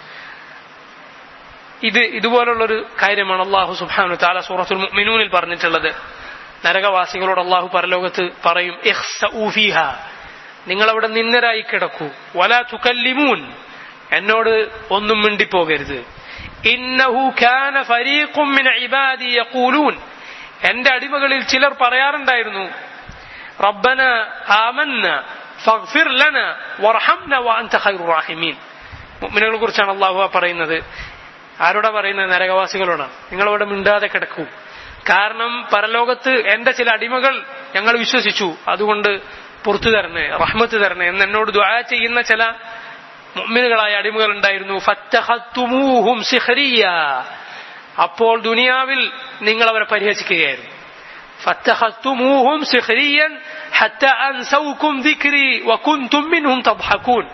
ഇത് ഇതുപോലുള്ളൊരു കാര്യമാണ് അള്ളാഹു സുബ്ഹാനു താല സൂറത്തുൽ മുഅ്മിനൂനിൽ പറഞ്ഞിട്ടുള്ളത് നരകവാസികളോട് അള്ളാഹു പരലോകത്ത് പറയും ഇഖ്സഊ ഫീഹാ നിങ്ങൾ അവിടെ നിന്നരായി കിടക്കൂ വല തുക്കല്ലിമൂൻ എന്നോട് ഒന്നും മിണ്ടിപ്പോകരുത് ഇന്നഹു കാന ഫരീഖും മിൻ ഇബാദി യഖൂലൂൻ എന്റെ അടിമകളിൽ ചിലർ പറയാറുണ്ടായിരുന്നു റബ്ബന ആമന്ന ഫഗ്ഫിർ ലന വർഹംന വഅൻത ഖൈറുർ റഹീമീൻ മുഅ്മിനുകളെ കുറിച്ചാണ് അള്ളാഹു പറയുന്നത് ആരോടാ പറയുന്നത് നരകവാസികളോടാണ് നിങ്ങൾ അവിടെ മിണ്ടാതെ കിടക്കൂ കാരണം പരലോകത്ത് എന്റെ ചില അടിമകൾ ഞങ്ങൾ വിശ്വസിച്ചു അതുകൊണ്ട് പുറത്തു തരണേ റഹ്മത്ത് തരണേ എന്ന് എന്നോട് ദുആ ചെയ്യുന്ന ചില മുഅ്മിനുകളായ അടിമകൾ ഉണ്ടായിരുന്നു ഫത്തഹത്തുമൂഹും സിഹ്രിയ അപ്പോൾ ദുനിയാവിൽ നിങ്ങൾ അവരെ പരിഹസിക്കുകയായിരുന്നു ഫത്തഹത്തുമൂഹും സിഹ്രിയൻ ഹത്ത അൻസൗക്കും ദിക്രി വകുൻതും മിൻഹും തദ്ഹകൂൻ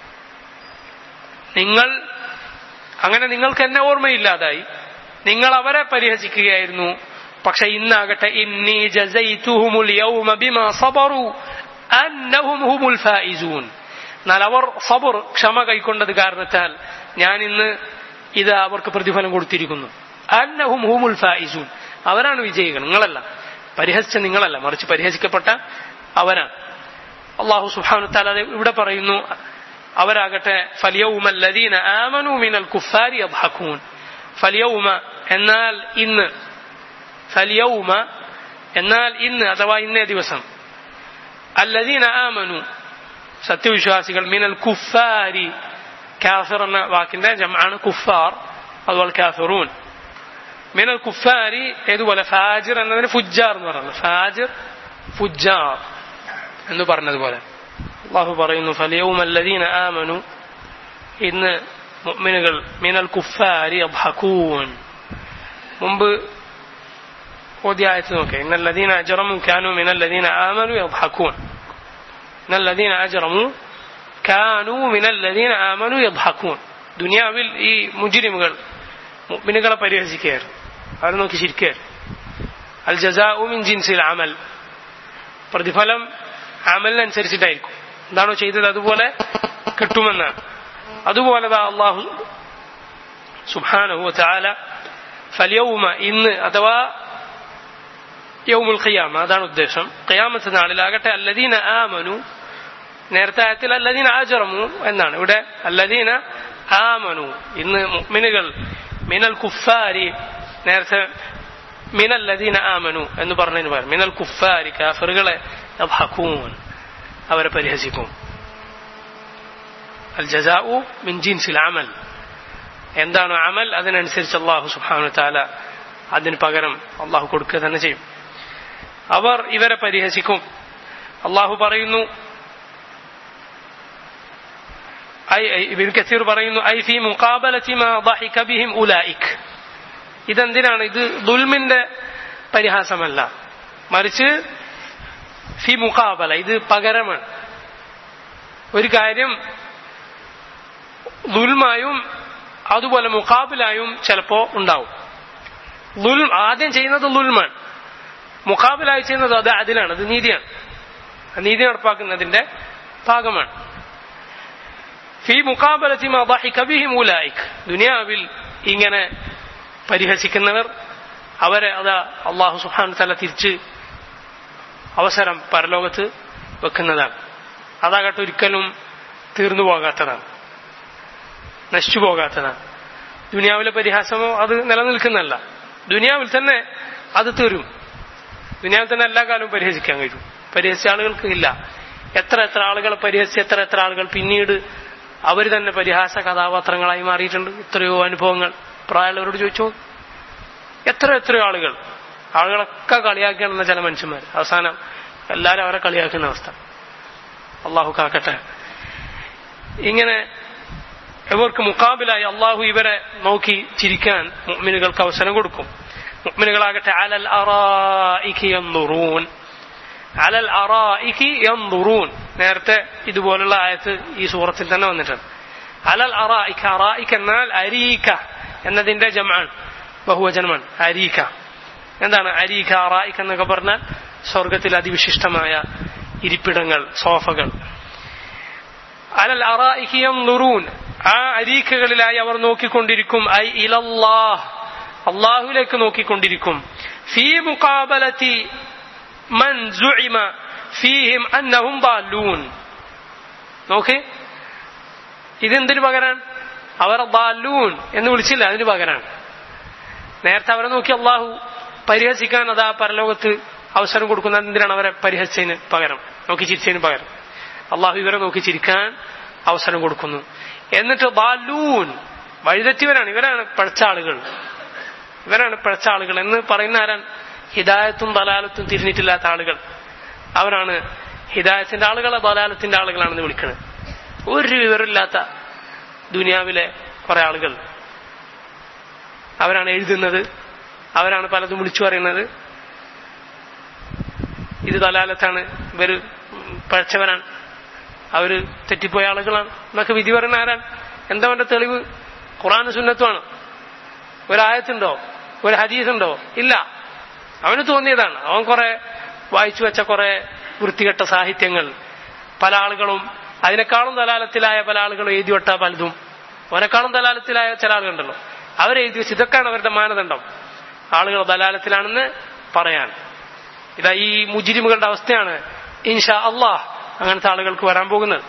നിങ്ങൾ അങ്ങനെ നിങ്ങൾക്ക് എന്നെ ഓർമ്മയില്ലാതായി നിങ്ങൾ അവരെ പരിഹസിക്കുകയായിരുന്നു പക്ഷെ ഇന്നാകട്ടെ ഇന്നി ജസൈതുഹുമുൽ യൗമ ബിമാ സബറു അന്നഹും ഹുമുൽ ഫായിസൂൻ എന്നാൽ അവർ സബർ ക്ഷമ കൈക്കൊണ്ടത് കാരണത്താൽ ഞാൻ ഇന്ന് ഇത് അവർക്ക് പ്രതിഫലം കൊടുത്തിരിക്കുന്നു അന്നഹും ഹുമുൽ ഫായിസൂൻ അവരാണ് വിജയികൾ നിങ്ങളല്ല പരിഹസിച്ച നിങ്ങളല്ല മറിച്ച് പരിഹസിക്കപ്പെട്ട അവരാണ് അള്ളാഹു സുഹാനു താല ഇവിടെ പറയുന്നു അവരാകട്ടെ ഫലിയൗമ ലദീന ആമനു മിനൽ കുഫാരി അബ്ഹഖൂൻ ഫലിയൗമ എന്നാൽ ഇന്ന് ഫലിയൗമ എന്നാൽ ഇന്ന് അഥവാ ഇന്നേ ദിവസം അല്ലദീന ആമനു സത്യവിശ്വാസികൾ മിനൽ കുഫാരി കാഫിർ എന്ന വാക്കിന്റെ ജമാണ് കുഫാർ അതുപോലെ കാഫിറൂൻ മിനൽ കുഫാരി ഏതുപോലെ ഫാജിർ എന്നതിന് ഫുജാർ എന്ന് പറയുന്നത് ഫാജിർ ഫുജാർ എന്ന് പറഞ്ഞതുപോലെ അള്ളാഹു പറയുന്നു ഫലിയവും അല്ലദീന ആമനു ഇന്ന് മുഅ്മിനുകൾ മിനൽ കുഫാരി അബ്ഹഖൂൻ മുമ്പ് ഓദ്യായത്ത് നോക്കെ ഇന്നല്ലദീന അജറമു കാനു മിനല്ലദീന ആമനു യബ്ഹഖൂൻ ഇന്നല്ലദീന അജറമു കാനു മിനല്ലദീന ആമനു യബ്ഹഖൂൻ ദുനിയാവിൽ ഈ മുജിരിമുകൾ മുഅ്മിനുകളെ പരിഹസിക്കുകയായിരുന്നു അവർ നോക്കി ചിരിക്കുകയായിരുന്നു അൽ ജസാഉ മിൻ ജിൻസിൽ അമൽ പ്രതിഫലം അമലിനനുസരിച്ചിട്ടായിരിക്കും എന്താണോ ചെയ്തത് അതുപോലെ കിട്ടുമെന്നാണ് അതുപോലെ അള്ളാഹു സുബാനഹു ചാല ഫലിയവുമ ഇന്ന് അഥവാ യൗമുൽ ഖിയാമ അതാണ് ഉദ്ദേശം ഖിയാമത്ത് നാളിലാകട്ടെ അല്ലദീന ആമനു നേരത്തെ ആയത്തിൽ അല്ലദീന ആജറമു എന്നാണ് ഇവിടെ അല്ലദീന ആമനു ഇന്ന് മുഅ്മിനുകൾ മിനൽ കുഫാരി നേരത്തെ മിനൽ ലദീന ആമനു എന്ന് പറഞ്ഞതിന് പകരം മിനൽ കുഫാരി കാഫറുകളെ യബ്ഹഖൂൻ അവരെ പരിഹസിക്കും അൽ ജസാഉ മിൻ ജീൻസിൽ അമൽ എന്താണ് അമൽ അതിനനുസരിച്ച് അള്ളാഹു സുബ്ഹാനഹു താല അതിന് പകരം അള്ളാഹു കൊടുക്കുക തന്നെ ചെയ്യും അവർ ഇവരെ പരിഹസിക്കും അള്ളാഹു പറയുന്നു ഇബിൻ കസീർ പറയുന്നു ഐ ഫി മുഖാബലത്തി മാ ضحك بهم ഉലൈക് ഇതെന്തിനാണ് ഇത് ദുൽമിന്റെ പരിഹാസമല്ല മറിച്ച് ഫി മുഖാബല ഇത് പകരമാണ് ഒരു കാര്യം ദുൽമായും അതുപോലെ മുഖാബിലായും ചിലപ്പോ ഉണ്ടാവും ദുൽ ആദ്യം ചെയ്യുന്നത് ദുൽമാണ് മുഖാബിലായി ചെയ്യുന്നത് അത് അതിലാണ് അത് നീതിയാണ് നീതി നടപ്പാക്കുന്നതിന്റെ ഭാഗമാണ് ഫി മുഖാബലത്തി കബിഹിം ഉലായിക് ദുനിയാവിൽ ഇങ്ങനെ പരിഹസിക്കുന്നവർ അവരെ അത് അള്ളാഹു സുഹാൻ തല തിരിച്ച് അവസരം പരലോകത്ത് വെക്കുന്നതാണ് അതാകട്ടെ ഒരിക്കലും തീർന്നു പോകാത്തതാണ് നശിച്ചു പോകാത്തതാണ് ദുനിയാവിലെ പരിഹാസമോ അത് നിലനിൽക്കുന്നല്ല ദുനിയാവിൽ തന്നെ അത് തീരും ദുനിയാവിൽ തന്നെ എല്ലാ കാലവും പരിഹസിക്കാൻ കഴിയും പരിഹസിച്ച ആളുകൾക്ക് ഇല്ല എത്ര എത്ര ആളുകളെ പരിഹസിച്ച് എത്ര എത്ര ആളുകൾ പിന്നീട് അവർ തന്നെ പരിഹാസ കഥാപാത്രങ്ങളായി മാറിയിട്ടുണ്ട് എത്രയോ അനുഭവങ്ങൾ പ്രായമുള്ളവരോട് ചോദിച്ചോ എത്ര എത്രയോ ആളുകൾ ആളുകളൊക്കെ കളിയാക്കിയാണെന്ന ചില മനുഷ്യന്മാർ അവസാനം എല്ലാവരും അവരെ കളിയാക്കുന്ന അവസ്ഥ അള്ളാഹു കാക്കട്ടെ ഇങ്ങനെ ഇവർക്ക് മുക്കാബിലായി അള്ളാഹു ഇവരെ നോക്കി ചിരിക്കാൻ മുഅ്മിനുകൾക്ക് അവസരം കൊടുക്കും മുഅ്മിനുകളാകട്ടെ അലൽ അറായിക്ക് യൻദുറൂൻ അലൽ അറായിക്ക് യൻദുറൂൻ നേരത്തെ ഇതുപോലുള്ള ആയത്ത് ഈ സൂറത്തിൽ തന്നെ വന്നിട്ടുണ്ട് അലൽ അറായിക്ക അറായിക്ക് എന്നാൽ അരീക്ക എന്നതിന്റെ ജമാണ് ബഹുവചനമാണ് അരീക്ക എന്താണ് അരീക്ക അറായിക്ക എന്നൊക്കെ പറഞ്ഞാൽ സ്വർഗത്തിൽ അതിവിശിഷ്ടമായ ഇരിപ്പിടങ്ങൾ സോഫകൾ അലൽ അറായിക്ക് യൻദുറൂൻ ആ അരീക്കകളിലായി അവർ നോക്കിക്കൊണ്ടിരിക്കും ഐ ഇലല്ലാഹ് അള്ളാഹുലേക്ക് നോക്കിക്കൊണ്ടിരിക്കും ഫീ മുഖാബലത്തി മൻ സുഇമ ഫീഹിം അന്നഹും ബാലൂൻ നോക്ക് ഇതെന്തിനു പകരാണ് അവർ ബാലൂൻ എന്ന് വിളിച്ചില്ല അതിന് പകരാണ് നേരത്തെ അവരെ നോക്കി അള്ളാഹു പരിഹസിക്കാൻ അതാ പരലോകത്ത് അവസരം കൊടുക്കുന്നത് എന്തിനാണ് അവരെ പരിഹസിച്ചതിന് പകരം നോക്കി ചിരിച്ചതിന് പകരം അള്ളാഹു ഇവരെ നോക്കി ചിരിക്കാൻ അവസരം കൊടുക്കുന്നു എന്നിട്ട് ബാലൂൻ വഴിതെറ്റിവരാണ് ഇവരാണ് പഴച്ച ആളുകൾ ഇവരാണ് പിഴച്ച ആളുകൾ എന്ന് പറയുന്ന ആരാണ് ഹിദായത്തും ദലാലത്തും തിരിഞ്ഞിട്ടില്ലാത്ത ആളുകൾ അവരാണ് ഹിദായത്തിന്റെ ആളുകളെ ദലാലത്തിന്റെ ആളുകളാണെന്ന് വിളിക്കുന്നത് ഒരു വിവരമില്ലാത്ത ദുനിയാവിലെ കുറെ ആളുകൾ അവരാണ് എഴുതുന്നത് അവരാണ് പലതും വിളിച്ചു പറയുന്നത് ഇത് ദലാലത്താണ് ഇവര് പഴച്ചവരാണ് അവര് തെറ്റിപ്പോയ ആളുകളാണ് എന്നൊക്കെ വിധി പറയുന്ന ആരാണ് എന്താ അവന്റെ തെളിവ് ഖുറാൻ സുന്നത്തുമാണ് ഒരായത്തുണ്ടോ ഒരു ഹദീസുണ്ടോ ഇല്ല അവന് തോന്നിയതാണ് അവൻ കുറെ വായിച്ചു വെച്ച കുറെ വൃത്തികെട്ട സാഹിത്യങ്ങൾ പല ആളുകളും അതിനേക്കാളും ദലാലത്തിലായ പല ആളുകളും എഴുതി വെട്ട പലതും അവനെക്കാളും ദലാലത്തിലായ ചില ആളുകളുണ്ടല്ലോ അവരെഴുതി വെച്ച് ഇതൊക്കെയാണ് അവരുടെ മാനദണ്ഡം ആളുകൾ ദലാലത്തിലാണെന്ന് പറയാൻ ഇതാ ഈ മുജിരിമുകളുടെ അവസ്ഥയാണ് ഇൻഷാ അള്ളാഹ് അങ്ങനത്തെ ആളുകൾക്ക് വരാൻ പോകുന്നത്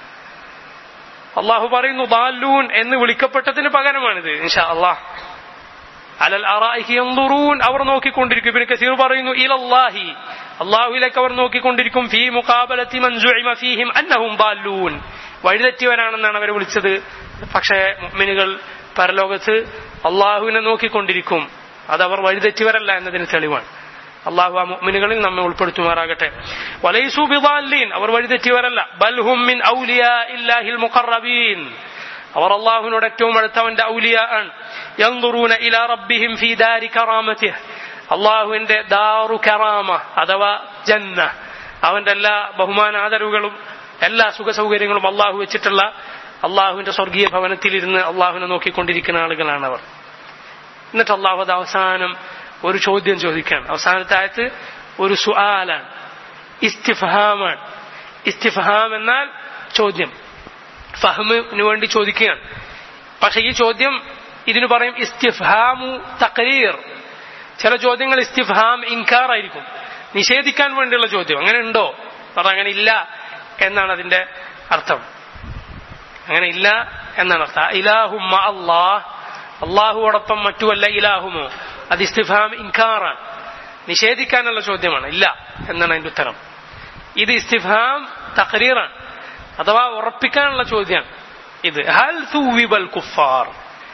അള്ളാഹു പറയുന്നു ബാലൂൻ എന്ന് വിളിക്കപ്പെട്ടതിന് പകരമാണിത് ഇൻഷാ അള്ളാഹ് അലൽ അറായിക്ക് യൻദുറൂൻ അവർ നോക്കിക്കൊണ്ടിരിക്കും ഇബ്നു കസീർ പറയുന്നു ഇലല്ലാഹി അള്ളാഹുവിലേക്ക് അവർ നോക്കിക്കൊണ്ടിരിക്കും ഫീ മുഖാബലത്തി മൻ സുഇമ ഫീഹിം അന്നഹും ബാലൂൻ വഴിതെറ്റിയവരാണെന്നാണ് അവർ വിളിച്ചത് പക്ഷേ മുഅ്മിനുകൾ പരലോകത്ത് അള്ളാഹുവിനെ നോക്കിക്കൊണ്ടിരിക്കും അതവർ വഴിതെറ്റിയവരല്ല എന്നതിന് തെളിവാണ് അള്ളാഹു ആ മുഅ്മിനുകളിൽ നമ്മെ ഉൾപ്പെടുത്തുമാറാകട്ടെ വലൈസു ബിദാല്ലീൻ അവർ വഴിതെറ്റിയവരല്ല ബൽഹും മിൻ ഔലിയാ ഇല്ലാഹിൽ മുഖറബീൻ അവർ അള്ളാഹുവിനോട് ഏറ്റവും അടുത്തവന്റെ ഔലിയ ആണ് യന്തുറൂന ഇല റബ്ബിഹിം ഫീ ദാരി കറാമത്തിഹ് അള്ളാഹുവിന്റെ ദാറു കറാമ അഥവാ ജന്ന അവന്റെ എല്ലാ ബഹുമാനാദരവുകളും എല്ലാ സുഖ സൗകര്യങ്ങളും അള്ളാഹു വെച്ചിട്ടുള്ള അള്ളാഹുവിന്റെ സ്വർഗീയ ഭവനത്തിലിരുന്ന് അള്ളാഹുവിനെ നോക്കിക്കൊണ്ടിരിക്കുന്ന ആളുകളാണ് അവർ എന്നിട്ട് അള്ളാഹു അത് അവസാനം ഒരു ചോദ്യം ചോദിക്കുകയാണ് അവസാനത്തെ ആയത്ത് ഒരു സുആലാണ് ഇസ്തിഫഹാമാണ് ഇസ്തിഫഹാം എന്നാൽ ചോദ്യം ഫഹമിന് വേണ്ടി ചോദിക്കുകയാണ് പക്ഷെ ഈ ചോദ്യം ഇതിന് പറയും ഇസ്തിഫാമു തക്രീർ ചില ചോദ്യങ്ങൾ ഇസ്തിഫാം ഇൻകാർ ആയിരിക്കും നിഷേധിക്കാൻ വേണ്ടിയുള്ള ചോദ്യം അങ്ങനെ ഉണ്ടോ പറഞ്ഞ അങ്ങനെ ഇല്ല എന്നാണ് അതിന്റെ അർത്ഥം അങ്ങനെ ഇല്ല എന്നാണ് അർത്ഥം ഇലാഹുമ്മ അള്ളാഹ് അള്ളാഹുവോടൊപ്പം മറ്റുവല്ല ഇലാഹുമോ അത് ഇസ്തിഫാം ഇൻകാറാണ് നിഷേധിക്കാനുള്ള ചോദ്യമാണ് ഇല്ല എന്നാണ് അതിന്റെ ഉത്തരം ഇത് ഇസ്തിഫാം തക്രീറാണ് അഥവാ ഉറപ്പിക്കാനുള്ള ചോദ്യമാണ് ഇത് ഹൽ സൂവിബൽ കുഫാർ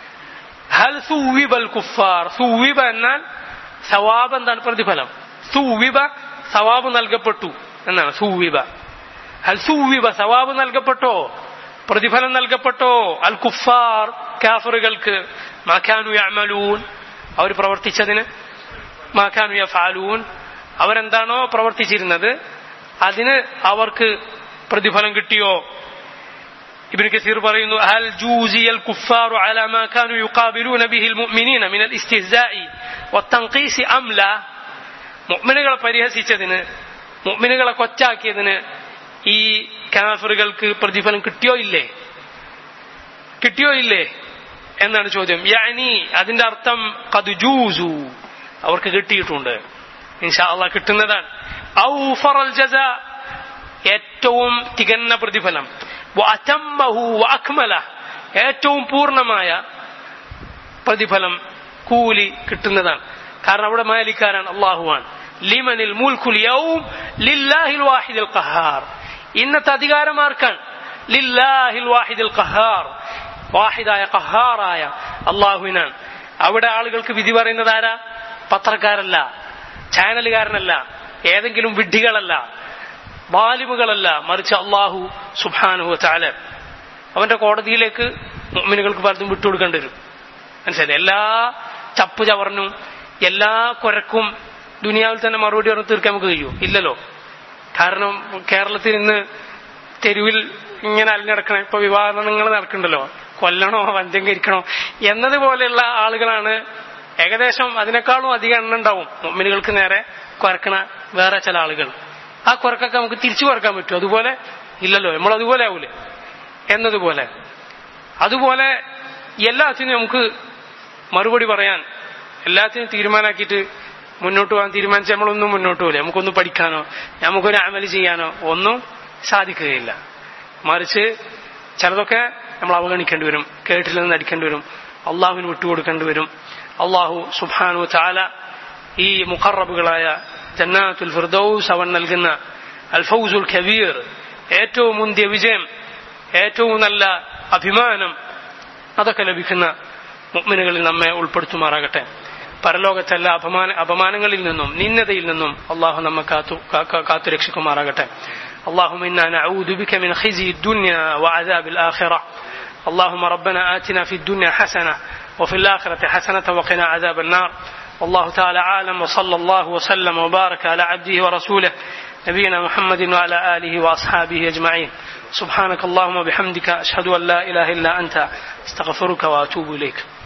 ഹൽ സൂവിബൽ കുഫാർ സൂവിബ എന്നാൽ സവാബ് എന്താണ് പ്രതിഫലം സൂവിബ സവാബ് നൽകപ്പെട്ടു എന്നാണ് സൂവിബ ഹൽ സൂവിബ സവാബ് നൽകപ്പെട്ടോ പ്രതിഫലം നൽകപ്പെട്ടോ അൽ കുഫാർ കാഫറുകൾക്ക് മാഖാനു യമലൂൻ അവർ പ്രവർത്തിച്ചതിന് മാഖാനു യഫാലൂൻ അവരെന്താണോ പ്രവർത്തിച്ചിരുന്നത് അതിന് അവർക്ക് പ്രതിഫലം കിട്ടിയോ ഇബ്നു കസീർ പറയുന്നു ഹൽ ജൂസിയൽ കുഫാറു അലാ മാ കാനു യുഖാബിലൂന ബിഹിൽ മുഅ്മിനീന മിനൽ ഇസ്തിഹ്സാഇ വത്തൻഖീസി അംല മുഅ്മിനുകളെ പരിഹസിച്ചതിന് മുഅ്മിനുകളെ കൊച്ചാക്കിയതിന് ഈ കാഫറുകൾക്ക് പ്രതിഫലം കിട്ടിയോ ഇല്ലേ കിട്ടിയോ ഇല്ലേ എന്നാണ് ചോദ്യം യാനി അതിന്റെ അർത്ഥം കതു ജൂസു അവർക്ക് കിട്ടിയിട്ടുണ്ട് ഇൻഷാ അള്ളാഹ് കിട്ടുന്നതാണ് ഔഫറൽ ജസാ ഏറ്റവും തികഞ്ഞ പ്രതിഫലം വഅതമ്മഹു വഅക്മല ഏറ്റവും പൂർണ്ണമായ പ്രതിഫലം കൂലി കിട്ടുന്നതാണ് കാരണം അവിടെ മാലിക്കാരാണ് അള്ളാഹുവാൻ ലിമനിൽ മുൽക്കുൽ യൗം ലില്ലാഹിൽ വാഹിദിൽ ഖഹാർ ഇന്നത്തെ അധികാരം ആർക്കാണ് ലില്ലാഹിൽ വാഹിദിൽ ഖഹാർ വാഹിദായ ഖഹാറായ അള്ളാഹുവിനാണ് അവിടെ ആളുകൾക്ക് വിധി പറയുന്നത് ആരാ പത്രക്കാരല്ല ചാനലുകാരനല്ല ഏതെങ്കിലും വിഡ്ഢികളല്ല ബാലിമുകളല്ല മറിച്ച് അള്ളാഹു സുബാനുഹു ചാല അവന്റെ കോടതിയിലേക്ക് മുഅ്മിനുകൾക്ക് പലതും വിട്ടുകൊടുക്കേണ്ടി വരും മനസ്സിലായി എല്ലാ ചപ്പ് ചവറിനും എല്ലാ കുരക്കും ദുനിയാവിൽ തന്നെ മറുപടി പറഞ്ഞ് തീർക്കാൻ നമുക്ക് കഴിയുമോ ഇല്ലല്ലോ കാരണം കേരളത്തിൽ ഇന്ന് തെരുവിൽ ഇങ്ങനെ അലിഞ്ഞടക്കണ ഇപ്പൊ വിവാഹങ്ങൾ നടക്കണ്ടല്ലോ കൊല്ലണോ വഞ്ചങ്കരിക്കണോ എന്നതുപോലെയുള്ള ആളുകളാണ് ഏകദേശം അതിനേക്കാളും അധികം എണ്ണം ഉണ്ടാവും മുമ്മിനുകൾക്ക് നേരെ കുരക്കണ വേറെ ചില ആളുകൾ ആ കുരക്കൊക്കെ നമുക്ക് തിരിച്ചു കുറക്കാൻ പറ്റും അതുപോലെ ഇല്ലല്ലോ നമ്മൾ അതുപോലെ ആവൂലേ എന്നതുപോലെ അതുപോലെ എല്ലാത്തിനും നമുക്ക് മറുപടി പറയാൻ എല്ലാത്തിനും തീരുമാനാക്കിയിട്ട് മുന്നോട്ട് പോകാൻ തീരുമാനിച്ച് നമ്മളൊന്നും മുന്നോട്ട് പോകില്ല നമുക്കൊന്നും പഠിക്കാനോ നമുക്കൊരു അമല് ചെയ്യാനോ ഒന്നും സാധിക്കുകയില്ല മറിച്ച് ചിലതൊക്കെ നമ്മൾ അവഗണിക്കേണ്ടി വരും കേട്ടില്ലെന്ന് നടിക്കേണ്ടി വരും അള്ളാഹുവിന് വിട്ടുകൊടുക്കേണ്ടി വരും അള്ളാഹു സുബാനു ചാല ഈ മുഖറബുകളായ ജന്നാത്തുൽ ഫിർദൌസ് അവൻ നൽകുന്ന അൽഫൌസുൽ ഖബീർ ഏറ്റവും മുന്തിയ വിജയം ഏറ്റവും നല്ല അഭിമാനം അതൊക്കെ ലഭിക്കുന്ന മുഗ്മിനുകളിൽ നമ്മെ ഉൾപ്പെടുത്തുമാറാകട്ടെ പരലോകത്തെ എല്ലാ അപമാന അപമാനങ്ങളിൽ നിന്നും നിന്നതയിൽ നിന്നും അള്ളാഹു നമ്മെ കാത്തു കാത്തു രക്ഷിക്കുമാറാകട്ടെ اللهم إنا نعوذ بك من خزي الدنيا وعذاب الآخرة اللهم ربنا آتنا في الدنيا حسنة وفي الآخرة حسنة وقنا عذاب النار والله تعالى عالم وصلى الله وسلم وبارك على عبده ورسوله نبينا محمد وعلى آله وأصحابه أجمعين سبحانك اللهم وبحمدك أشهد أن لا إله إلا أنت استغفرك وأتوب إليك